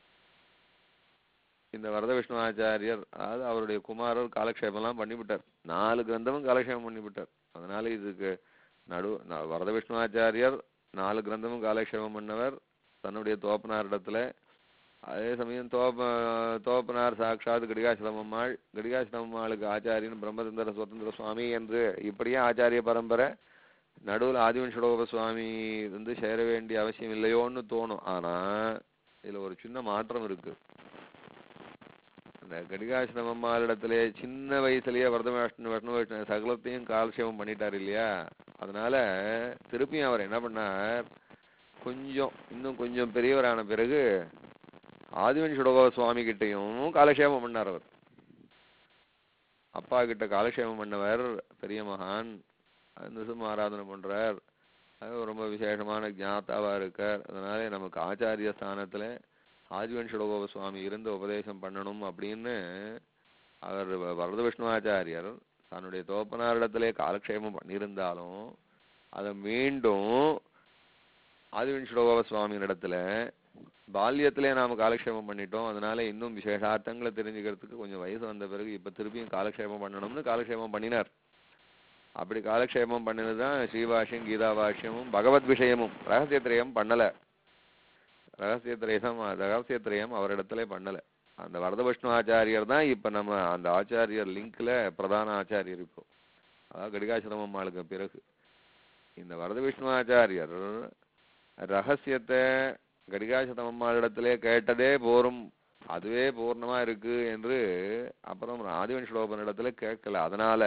இந்த வரத விஷ்ணுவாச்சாரியர் அதாவது அவருடைய குமாரர் காலக்ஷேபம்லாம் பண்ணிவிட்டார் நாலு கிரந்தமும் காலக்ஷேபம் பண்ணிவிட்டார் அதனால இதுக்கு நடு ந- வரத விஷ்ணுவாச்சாரியர் நாலு கிரந்தமும் காலக்ஷேபம் பண்ணவர் தன்னுடைய தோப்பனார் இடத்துல அதே சமயம் தோப்ப தோப்பனார் சாட்சாத் கடிகாசலம் அம்மாள் கடிகாசலம் அம்மாளுக்கு ஆச்சாரியன் பிரம்மதந்திர சுதந்திர சுவாமி என்று இப்படியே ஆச்சாரிய பரம்பரை நடுவில் ஆதிவன் சுடகோப சுவாமி வந்து சேர வேண்டிய அவசியம் இல்லையோன்னு தோணும் ஆனா இதுல ஒரு சின்ன மாற்றம் இருக்கு அந்த கடிகாசனம் அம்மாளிடத்திலே சின்ன வயசுலயே வரத விஷ்ணு விஷ்ணு விஷ்ணு சகலத்தையும் காலட்சேபம் பண்ணிட்டார் இல்லையா அதனால திருப்பியும் அவர் என்ன பண்ணார் கொஞ்சம் இன்னும் கொஞ்சம் பெரியவரான பிறகு ஆதிவன் சுடகோப சுவாமி கிட்டையும் காலக்ஷேபம் பண்ணார் அவர் அப்பா கிட்ட காலக்ஷேபம் பண்ணவர் பெரிய மகான் நிருசிம்ம ஆராதனை பண்றார் அது ரொம்ப விசேஷமான ஞாத்தாவா இருக்கார் அதனால நமக்கு ஆச்சாரிய ஸ்தானத்துல ஆதிவன் சுடகோப சுவாமி இருந்து உபதேசம் பண்ணணும் அப்படின்னு அவர் வ- வரத விஷ்ணுவாச்சாரியர் தன்னுடைய தோப்பனாரிடத்திலே காலக்ஷேபம் பண்ணியிருந்தாலும் அதை மீண்டும் ஆதிவன் சுடகோப சுவாமியின் இடத்துல பால்யத்திலே நாம காலக்ஷேபம் பண்ணிட்டோம் அதனால இன்னும் விசேஷார்த்தங்களை தெரிஞ்சுக்கிறதுக்கு கொஞ்சம் வயசு வந்த பிறகு இப்ப திருப்பியும் காலக்ஷேபம் பண்ணணும்னு காலக்ஷேபம் பண்ணினார் அப்படி காலக்ஷேபம் பண்ணினதுதான் ஸ்ரீபாஷ்யம் கீதா பாஷ்யமும் பகவத் விஷயமும் ரகசியத்திரயம் பண்ணல ரகசியத்திரயம் ரகசியத்திரயம் அவரிடத்துல பண்ணல அந்த வரத விஷ்ணு ஆச்சாரியர் தான் இப்ப நம்ம அந்த ஆச்சாரியர் லிங்க்ல பிரதான ஆச்சாரியர் இப்போ அதாவது கடிகாசிரமம் அம்மாளுக்கு பிறகு இந்த வரத விஷ்ணு ஆச்சாரியர் ரகசியத்தை கடிகாசதம் அம்மாளிடத்திலே கேட்டதே போரும் அதுவே பூர்ணமா இருக்கு என்று அப்புறம் ஆதிவன் ஸ்லோபனிடத்துல கேட்கல அதனால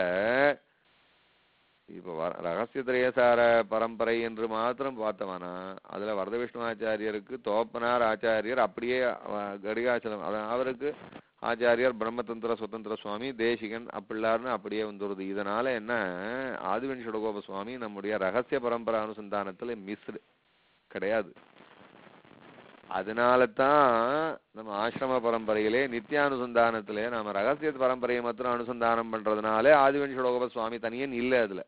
இப்ப வ- ரகசிய திரயசார பரம்பரை என்று மாத்திரம் பார்த்தவனா அதுல வரத விஷ்ணுவாச்சாரியருக்கு தோப்பனார் ஆச்சாரியர் அப்படியே அவ- கடிகாசலம் அதான் அவருக்கு ஆச்சாரியர் பிரம்மதந்திர சுதந்திர சுவாமி தேசிகன் அப்படிலாருன்னு அப்படியே வந்துருது இதனால என்ன ஆதிவன் சுடகோப சுவாமி நம்முடைய ரகசிய பரம்பரை அனுசந்தானத்துல மிஸ்டு கிடையாது அதனால தான் நம்ம ஆசிரம பரம்பரையிலே நித்தியானுசந்தானத்திலே நாம ரகசிய பரம்பரையை மாத்திரம் அனுசந்தானம் பண்றதுனாலே ஆதிவன் சுடகோப சுவாமி தனியன் இல்ல அதுல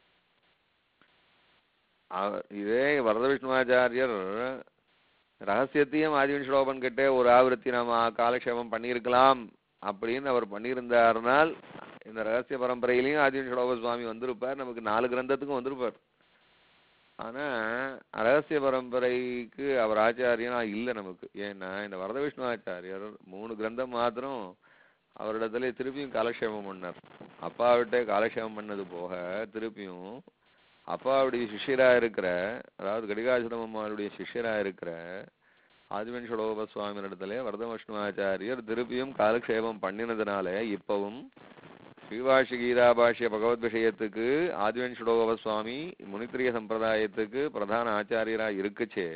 அவ- இதே வரத விஷ்ணுவாச்சாரியர் ரகசியத்தையும் ஆதிவன் ஸ்லோபன் கிட்டே ஒரு ஆவருத்தி நாம காலக்ஷேபம் பண்ணியிருக்கலாம் அப்படின்னு அவர் பண்ணியிருந்தாருனால் இந்த ரகசிய பரம்பரையிலையும் ஆதிவன் ஸ்லோப சுவாமி வந்திருப்பார் நமக்கு நாலு கிரந்தத்துக்கும் வந்திருப்பார் ஆனா ரகசிய பரம்பரைக்கு அவர் ஆச்சாரியனா இல்ல நமக்கு ஏன்னா இந்த வரத விஷ்ணு ஆச்சாரியர் மூணு கிரந்தம் மாத்திரம் அவரிடத்துல திருப்பியும் காலக்ஷேபம் பண்ணார் அப்பாவிட்ட காலக்ஷேபம் பண்ணது போக திருப்பியும் அப்பாவுடைய சிஷ்யரா இருக்கிற அதாவது கடிகாசுரம் அம்மாவுடைய சிஷ்யரா இருக்கிற ஆதிவன் சுலோப சுவாமி இடத்துல வரதமஷ்ணுவாச்சாரியர் திருப்பியும் காலக்ஷேபம் பண்ணினதுனால இப்பவும் ஸ்ரீவாஷி கீதாபாஷ்ய பகவத் விஷயத்துக்கு ஆதிவன் சுலோகவ சுவாமி முனித்திரிய சம்பிரதாயத்துக்கு பிரதான ஆச்சாரியரா இருக்குச்சே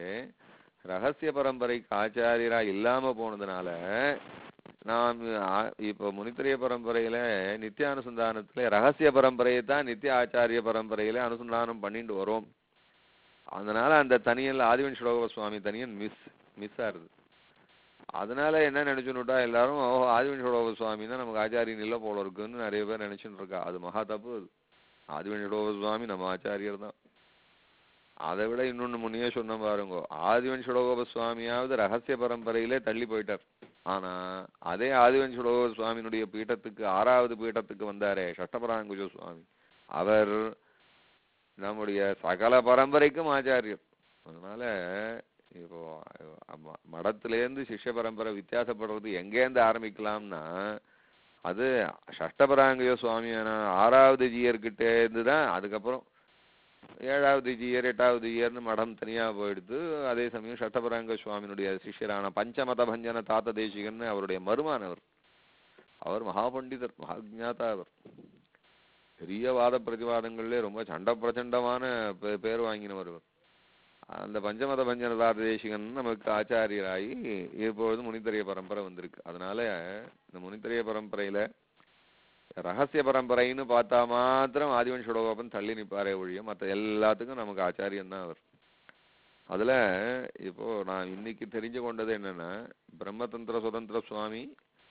ரகசிய பரம்பரைக்கு ஆச்சாரியரா இல்லாம போனதுனால நாம் ஆ- இப்போ முனித்திரிய பரம்பரையில நித்திய அனுசந்தானத்துல ரகசிய பரம்பரையை தான் நித்திய ஆச்சாரிய பரம்பரையில அனுசந்தானம் பண்ணிட்டு வரோம் அதனால அந்த தனியன்ல ஆதிவன் சுலோகவ சுவாமி தனியன் மிஸ் மிஸ் ஆறுது அதனால என்ன நினைச்சுன்னுட்டா எல்லாரும் ஓ ஆதிவன் சுலோக சுவாமி தான் நமக்கு ஆச்சாரியன் இல்லை போல இருக்குன்னு நிறைய பேர் நினைச்சுட்டு இருக்கா அது மகா தப்பு அது ஆதிவன் சுலோக சுவாமி நம்ம ஆச்சாரியர் தான் அதை விட இன்னொன்னு முன்னையே சொன்ன பாருங்க ஆதிவன் சுலோகோப சுவாமியாவது ரகசிய பரம்பரையிலே தள்ளி போயிட்டார் ஆனா அதே ஆதிவன் சுலோக சுவாமியினுடைய பீഠத்துக்கு ஆறாவது பீഠத்துக்கு வந்தாரே சட்டபராங்குஜ சுவாமி அவர் நம்முடைய சகல பரம்பரைக்கும் ஆச்சாரியர் அதனால இப்போ அம்ம- மடத்திலேருந்து சிஷ்ய பரம்பரை வித்தியாசப்படுறது எங்கேருந்து ஆரம்பிக்கலாம்னா அது சஷ்டபராங்கய சுவாமியான ஆறாவது ஜீயர்கிட்ட இருந்து தான் அதுக்கப்புறம் ஏழாவது ஜீயர் எட்டாவது ஜீயர்னு மடம் தனியா போயிடுது அதே சமயம் சட்டபராங்க சுவாமியினுடைய சிஷ்யரான பஞ்சமத பஞ்சன தாத்த தேசிகன்னு அவருடைய மருமானவர் அவர் மகாபண்டிதர் மகாஜாதா அவர் பெரிய வாத பிரதிவாதங்கள்ல ரொம்ப சண்ட பிரச்சண்டமான பே- பேர் வாங்கினவர் இவர் அந்த பஞ்சமத பஞ்சன தாத்த தேசிகன் நமக்கு ஆச்சாரியராகி இப்பொழுது முனித்தரிய பரம்பரை வந்திருக்கு அதனால இந்த முனித்தரிய பரம்பரையில ரகசிய பரம்பரைன்னு பார்த்தா மாத்திரம் ஆதிவன் சுடகோபன் தள்ளி நிப்பாரே ஒழிய மற்ற எல்லாத்துக்கும் நமக்கு ஆச்சாரியன் தான் அவர் அதுல இப்போ நான் இன்னைக்கு தெரிஞ்சு கொண்டது என்னன்னா பிரம்மதந்திர சுதந்திர சுவாமி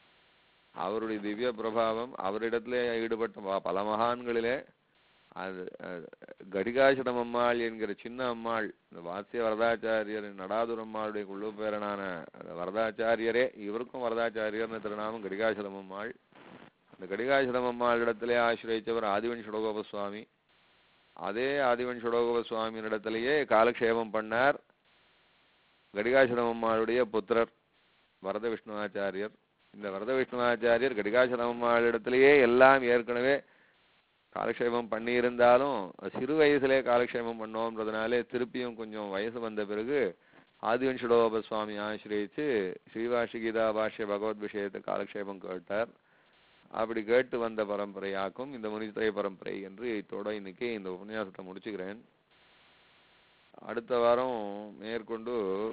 அவருடைய திவ்ய பிரபாவம் அவரிடத்துல ஈடுபட்ட ப- பல மகான்களிலே அது அது கடிகாசுரம் அம்மாள் என்கிற சின்ன அம்மாள் இந்த வாசிய வரதாச்சாரியர் நடாதுர அம்மாளுடைய குழு பேரனான வரதாச்சாரியரே இவருக்கும் வரதாச்சாரியர்னு திருநாமம் கடிகாசுரம் அம்மாள் அந்த கடிகாசுரம் அம்மாளிடத்திலே ஆசிரியச்சவர் ஆதிவன் சுடகோப சுவாமி அதே ஆதிவன் சுடகோப சுவாமியினிடத்திலேயே காலக்ஷேபம் பண்ணார் கடிகாசுரம் அம்மாளுடைய புத்திரர் வரத விஷ்ணுவாச்சாரியர் இந்த வரத விஷ்ணுவாச்சாரியர் கடிகாசுரம் அம்மாளிடத்திலேயே எல்லாம் ஏற்கனவே காலக்ஷேபம் பண்ணியிருந்தாலும் சிறு வயசுலே காலக்ஷேபம் பண்ணோம்ன்றதுனாலே திருப்பியும் கொஞ்சம் வயசு வந்த பிறகு ஆதிவன் சுடோப சுவாமி ஆசிரியச்சு ஸ்ரீவாஷி கீதா பாஷ்ய பகவத் விஷயத்தை காலக்ஷேபம் கேட்டார் அப்படி கேட்டு வந்த பரம்பரையாக்கும் இந்த முனித்திரை பரம்பரை என்று இத்தோட இன்னைக்கு இந்த உபன்யாசத்தை முடிச்சுக்கிறேன் அடுத்த வாரம் மேற்கொண்டு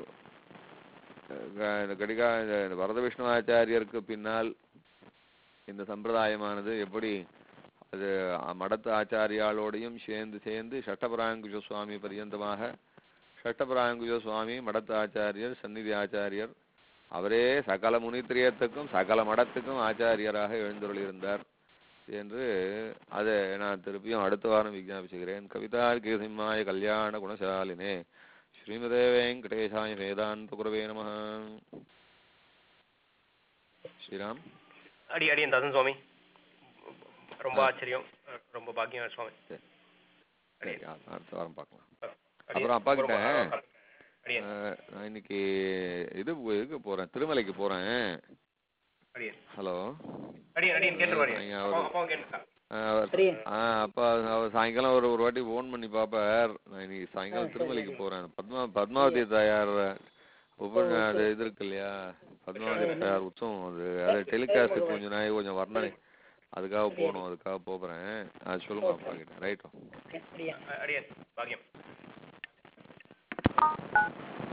அஹ், க- இந்த கடிகா இந்த வரத விஷ்ணுவாச்சாரியருக்கு பின்னால் இந்த சம்பிரதாயமானது எப்படி அது அ- மடத்து ஆச்சாரியாளோடையும் சேர்ந்து சேர்ந்து சட்டபராங்குஜ சுவாமி பரியந்தமாக சட்டபராங்குஜ சுவாமி மடத்து ஆச்சாரியர் சந்நிதி ஆச்சாரியர் அவரே சகல முனித்திரியத்துக்கும் சகல மடத்துக்கும் ஆச்சாரியராக எழுந்தருளியிருந்தார் என்று அதை நான் திருப்பியும் அடுத்த வாரம் விஞ்ஞாபிச்சுகிறேன் கவிதார்க்கிய சிம்மாய கல்யாண குணசாலினே ஸ்ரீமதே வெங்கடேசாய வேதாந்த குரவே நம ஸ்ரீராம் அடி அடியன் தசன் சுவாமி ரொம்ப ஆச்சரியம் ரொம்ப பாக்கியம் சுவாமி சரி அ- அடுத்த வாரம் பார்க்கலாம் அடியேன். அப்புறம் அப்பா கிட்ட அடியேன் அஹ், நான் இன்னைக்கு இது இதுக்கு போறேன் திருமலைக்கு போறேன் அடியேன் ஹலோ அடியேன் அடியன் கேட்டு நீங்க வரேன் அவரு- அப்பா கேட்டு ஆ அப்பா அவர் சாயங்காலம் ஒரு ஒரு வாட்டி ஃபோன் பண்ணி பாப்பார் நான் இன்னைக்கு சாயங்காலம் திருமலைக்கு போறேன் பத்மா பத்மாவதி தாயார் உபன்யா அது இது இருக்கு இல்லையா பத்மாவதி தாயார் உற்சவம் அது அது டெலிகாஸ்ட் கொஞ்சம் நாய் கொஞ்சம் வர்ணனை அதுக்காக போகணும் அதுக்காக போகிறேன் அது சொல்லுங்க அப்பா கிட்ட ரைட்டோ அடியன் பாக்கியம்